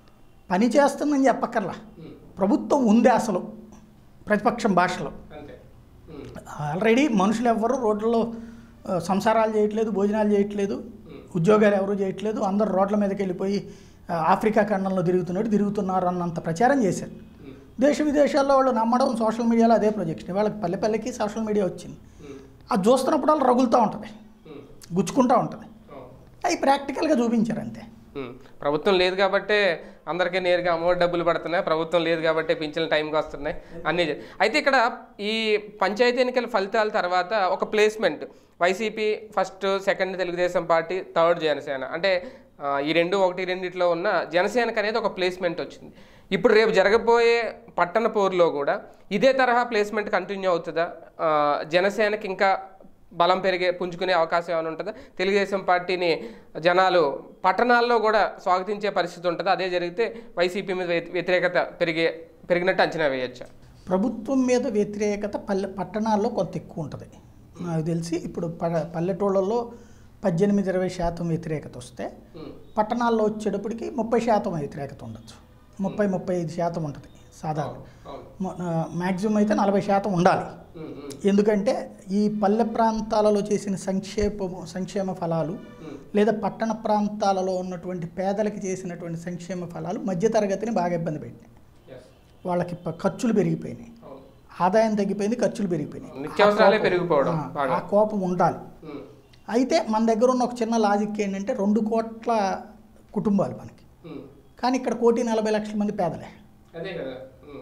పని చేస్తుందని చెప్పక్కర్లా ఉమ్, ప్రభుత్వం ఉంది అసలు ప్రతిపక్షం భాషలో అంతే ఉమ్, ఆల్రెడీ మనుషులు ఎవ్వరు రోడ్లలో ఆ, సంసారాలు చేయట్లేదు భోజనాలు చేయట్లేదు ఉమ్, ఉద్యోగాలు ఎవరు చేయట్లేదు అందరు రోడ్ల మీదకి వెళ్ళిపోయి ఆ, ఆఫ్రికా ఖండంలో తిరుగుతున్నాడు తిరుగుతున్నారు అన్నంత ప్రచారం చేశారు ఉమ్, దేశ విదేశాల్లో వాళ్ళు నమ్మడం సోషల్ మీడియాలో అదే ప్రొజెక్షన్ వాళ్ళకి పల్లె పల్లెకి సోషల్ మీడియా వచ్చింది ఉమ్, అది చూస్తున్నప్పుడు వాళ్ళు రగులుతూ ఉంటుంది ఉమ్, గుచ్చుకుంటూ ఉంటుంది అవును. అవి ప్రాక్టికల్గా చూపించారు అంతే ఉమ్, ప్రభుత్వం లేదు కాబట్టే అందరికీ నేరుగా అమౌంట్ డబ్బులు పడుతున్నాయి ప్రభుత్వం లేదు కాబట్టి పింఛన్లు టైంకి వస్తున్నాయి అన్నీ జరి- అయితే ఇక్కడ ఈ పంచాయతీ ఎన్నికల ఫలితాల తర్వాత ఒక placement YCP first second Telugu Desam party third Janasena అంటే ఆ, ఈ రెండు ఒకటి రెండిట్లో ఉన్న జనసేనకు అనేది ఒక ప్లేస్మెంట్ వచ్చింది ఇప్పుడు రేపు జరగబోయే పట్టణ పోరులో కూడా ఇదే తరహా ప్లేస్మెంట్ కంటిన్యూ అవుతుందా ఆ, జనసేనకి ఇంకా బలం పెరిగే పుంజుకునే అవకాశం ఏమైనా ఉంటుందా తెలుగుదేశం పార్టీని జనాలు పట్టణాల్లో కూడా స్వాగతించే పరిస్థితి ఉంటుందా అదే జరిగితే వైసీపీ మీద వ్య- వ్యతిరేకత పెరిగే పెరిగినట్టు అంచనా వేయచ్చా ప్రభుత్వం మీద వ్యతిరేకత పల్లె పట్టణాల్లో కొంత ఎక్కువ ఉంటుంది నాకు తెలిసి ఇప్పుడు ప పల్లెటూళ్ళల్లో పద్దెనిమిది ఇరవై శాతం వ్యతిరేకత వస్తే పట్టణాల్లో వచ్చేటప్పటికి ముప్పై శాతం వ్యతిరేకత ఉండొచ్చు ముప్పై ముప్పై ఐదు శాతం ఉంటుంది సాధారణ మ్యాక్సిమం అయితే నలభై శాతం ఉండాలి ఎందుకంటే ఈ పల్లె ప్రాంతాలలో చేసిన సంక్షేమము సంక్షేమ ఫలాలు లేదా పట్టణ ప్రాంతాలలో ఉన్నటువంటి పేదలకి చేసినటువంటి సంక్షేమ ఫలాలు మధ్యతరగతిని బాగా ఇబ్బంది పెట్టినాయి వాళ్ళకి ప- ఖర్చులు పెరిగిపోయినాయి ఆదాయం తగ్గిపోయింది ఖర్చులు పెరిగిపోయినాయి నిత్యావసరాలే ఆ కోపం- పెరిగిపోవడం ఆ, బాగా. ఆ కోపం ఉండాలి అయితే మన దగ్గర ఉన్న ఒక చిన్న లాజిక్ ఏంటంటే రెండు కోట్ల కుటుంబాలు మనకి కానీ ఇక్కడ కోటి నలభై లక్షల మంది పేదలే అదే కదా ఉమ్.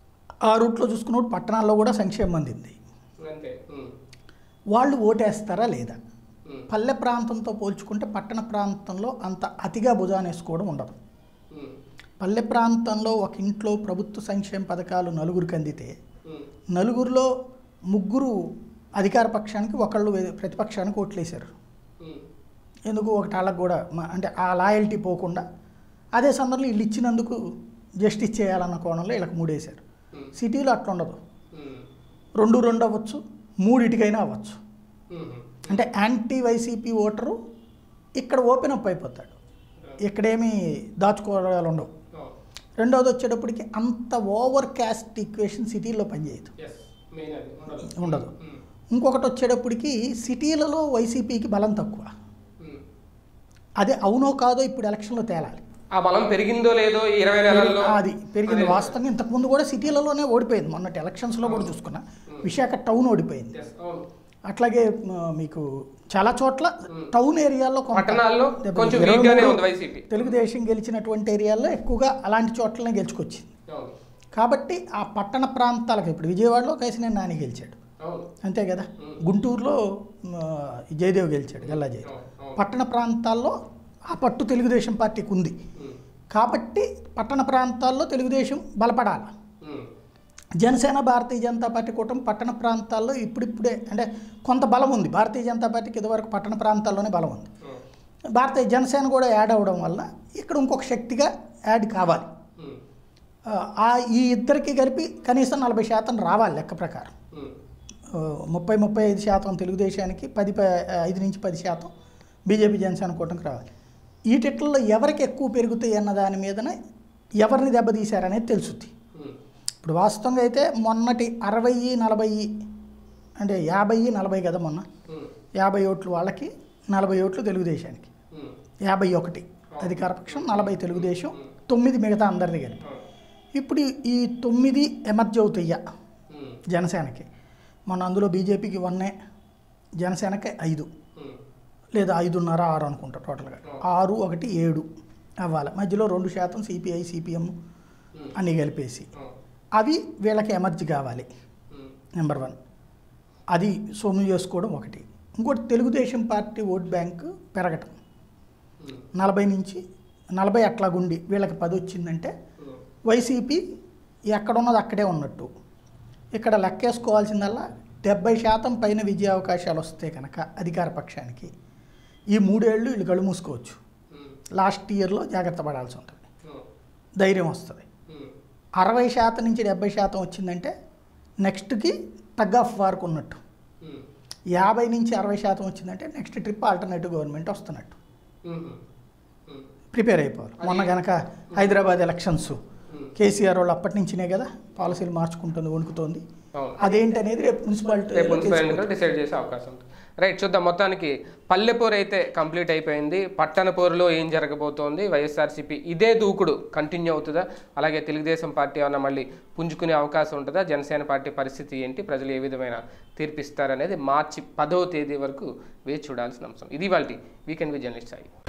ఆ రూట్లో చూసుకున్నప్పుడు పట్టణాల్లో కూడా సంక్షేమం అందింది అంతే ఉమ్. వాళ్ళు ఓటేస్తారా లేదా ఉమ్. పల్లె ప్రాంతంతో పోల్చుకుంటే పట్టణ ప్రాంతంలో అంత అతిగా భుజానేసుకోవడం ఉండదు ఉమ్. పల్లె ప్రాంతంలో ఒక ఇంట్లో ప్రభుత్వ సంక్షేమ పథకాలు నలుగురికి అందితే ఉమ్. నలుగురిలో ముగ్గురు అధికార పక్షానికి ఒకళ్ళు వే- ప్రతిపక్షానికి ఓట్లేశారు ఉమ్. ఎందుకు ఒకటి వాళ్ళకు కూడా మ- అంటే ఆ లాయల్టీ పోకుండా అదే సందర్భంలో వీళ్ళు ఇచ్చినందుకు జస్టిస్ చేయాలన్న కోణంలో వీళ్ళకి మూడేశారు ఉమ్. సిటీలో అట్లా ఉండదు ఉమ్. రెండు రెండు అవ్వచ్చు మూడిటికైనా అవ్వచ్చు ఉమ్. అంటే యాంటీ వైసీపీ ఓటరు ఇక్కడ ఓపెన్ అప్ అయిపోతాడు ఇక్కడేమీ దాచుకోవడాలు ఉండవు అవును. రెండవది వచ్చేటప్పటికి అంత ఓవర్ క్యాస్ట్ ఈక్వేషన్ సిటీల్లో పనిచేయదు ఎస్ మెయిన్ అది ఉండదు ఉండదు ఉమ్. ఇంకొకటి వచ్చేటప్పటికి సిటీలలో వైసీపీకి బలం తక్కువ ఉమ్. అదే అవునో కాదో ఇప్పుడు ఎలక్షన్లో తేలాలి ఆ బలం పెరిగిందో లేదో ఈ ఇరవై నెలల్లో అది పెరిగింది అదే. వాస్తవంగా ఇంతకుముందు కూడా సిటీలలోనే ఓడిపోయింది మొన్నటి ఎలక్షన్స్లో కూడా చూసుకున్నా విశాఖ టౌన్ ఓడిపోయింది Yes, అవును. అట్లాగే ఆ, మీకు చాలా చోట్ల టౌన్ ఏరియాల్లో కొంత పట్టణాల్లో దెబ్బతింది. కొంచెం ఇరవై వీక్ గానే మూడు ఉంది వైసీపీ తెలుగుదేశం గెలిచినటువంటి ఏరియాల్లో ఎక్కువగా అలాంటి చోట్లనే గెలుచుకొచ్చింది అవును కాబట్టి ఆ పట్టణ ప్రాంతాలకు ఇప్పుడు విజయవాడలో కేసినేని నాని గెలిచాడు అవును అంతే కదా గుంటూరులో ఆ, జయదేవ్ గెలిచాడు గల్లా జయదేవ్ అవును అవును పట్టణ ప్రాంతాల్లో ఆ పట్టు తెలుగుదేశం పార్టీకి ఉంది ఉమ్. కాబట్టి పట్టణ ప్రాంతాల్లో తెలుగుదేశం బలపడాలి ఉమ్. జనసేన భారతీయ జనతా పార్టీ కూటమి పట్టణ ప్రాంతాల్లో ఇప్పుడిప్పుడే అంటే కొంత బలం ఉంది భారతీయ జనతా పార్టీకి ఇదివరకు పట్టణ ప్రాంతాల్లోనే బలం ఉంది ఉమ్. భారతీయ జనసేన కూడా యాడ్ అవ్వడం వల్ల ఇక్కడ ఇంకొక శక్తిగా యాడ్ కావాలి ఉమ్. ఆ, ఆ ఈ ఇద్దరికి కలిపి కనీసం నలభై శాతం రావాలి లెక్క ప్రకారం ఉమ్. ఆ, ముప్పై ముప్పై ఐదు శాతం తెలుగుదేశానికి పది ప- ఐదు నుంచి పది శాతం బీజేపీ జనసేన కూటమికి రావాలి ఈ టిట్లలో ఎవరికి ఎక్కువ పెరుగుతాయి అన్న దాని మీదనే ఎవరిని దెబ్బతీశారనేది తెలుసుద్ది ఉమ్. ఇప్పుడు వాస్తవంగా అయితే మొన్నటి అరవై నలభై అంటే యాభై నలభై కదా మొన్న ఉమ్. యాభై ఓట్లు వాళ్ళకి నలభై ఓట్లు తెలుగుదేశానికి ఉమ్. యాభై ఒకటి అధికార పక్షం నలభై తెలుగుదేశం తొమ్మిది మిగతా అందరిది కలిపి అవును. ఇప్పుడు ఈ తొమ్మిది ఎమర్జ్ అవుతాయ్యా ఉమ్. జనసేనకి మొన్న అందులో బీజేపీకి వన్నే జనసేనకి ఐదు ఉమ్. లేదా ఐదున్నర ఆరు అనుకుంటా టోటల్గా ఆరు ఒకటి ఏడు అవ్వాలి మధ్యలో రెండు శాతం సిపిఐ సిపిఎం ఉమ్. అన్నీ కలిపేసి అవును. అవి వీళ్ళకి ఎమర్జ్ కావాలి ఉమ్. నెంబర్ వన్ అది సొమ్ము చేసుకోవడం ఒకటి ఇంకోటి తెలుగుదేశం పార్టీ ఓట్ బ్యాంక్ పెరగటం ఉమ్. నలభై నుంచి నలభై అట్లాగుండి వీళ్ళకి పది వచ్చిందంటే ఉమ్. వైసీపీ ఎక్కడున్నది అక్కడే ఉన్నట్టు ఇక్కడ లెక్కేసుకోవాల్సిందల్లా డెబ్బై శాతం పైన విజయ అవకాశాలు వస్తే కనుక అధికార పక్షానికి ఈ మూడేళ్ళు వీళ్ళు కళ్ళు మూసుకోవచ్చు ఉమ్. లాస్ట్ ఇయర్లో జాగ్రత్త పడాల్సి ఉంటుంది అవును. ధైర్యం వస్తుంది ఉమ్. అరవై శాతం నుంచి డెబ్బై శాతం వచ్చిందంటే నెక్స్ట్కి టగ్ ఆఫ్ వార్క్ ఉన్నట్టు ఉమ్. యాభై నుంచి అరవై శాతం వచ్చిందంటే నెక్స్ట్ ట్రిప్ ఆల్టర్నేటివ్ గవర్నమెంట్ వస్తున్నట్టు ఉమ్. ఉమ్. ప్రిపేర్ అయిపోవాలి మొన్న కనుక హైదరాబాద్ ఎలక్షన్స్ ఉమ్. కేసీఆర్ వాళ్ళు అప్పటి నుంచినే కదా పాలసీలు మార్చుకుంటుంది వణుకుతోంది అవును అదేంటనేది రేపు మున్సిపాలిటీ రేపు మున్సిపల్ ఎన్నికలు డిసైడ్ చేసే అవకాశం ఉంది రైట్ చూద్దాం మొత్తానికి పల్లెపూర్ అయితే కంప్లీట్ అయిపోయింది పట్టణపూరులో ఏం జరగబోతోంది వైఎస్ఆర్సీపీ ఇదే దూకుడు కంటిన్యూ అవుతుందా అలాగే తెలుగుదేశం పార్టీ ఏమన్నా మళ్ళీ పుంజుకునే అవకాశం ఉంటుందా జనసేన పార్టీ పరిస్థితి ఏంటి ప్రజలు ఏ విధమైన తీర్పిస్తారనేది మార్చి పదవ తేదీ వరకు వేచి చూడాల్సిన అంశం ఇది వాళ్ళ వీకెండ్ విత్ జర్నలిస్ట్ సాయి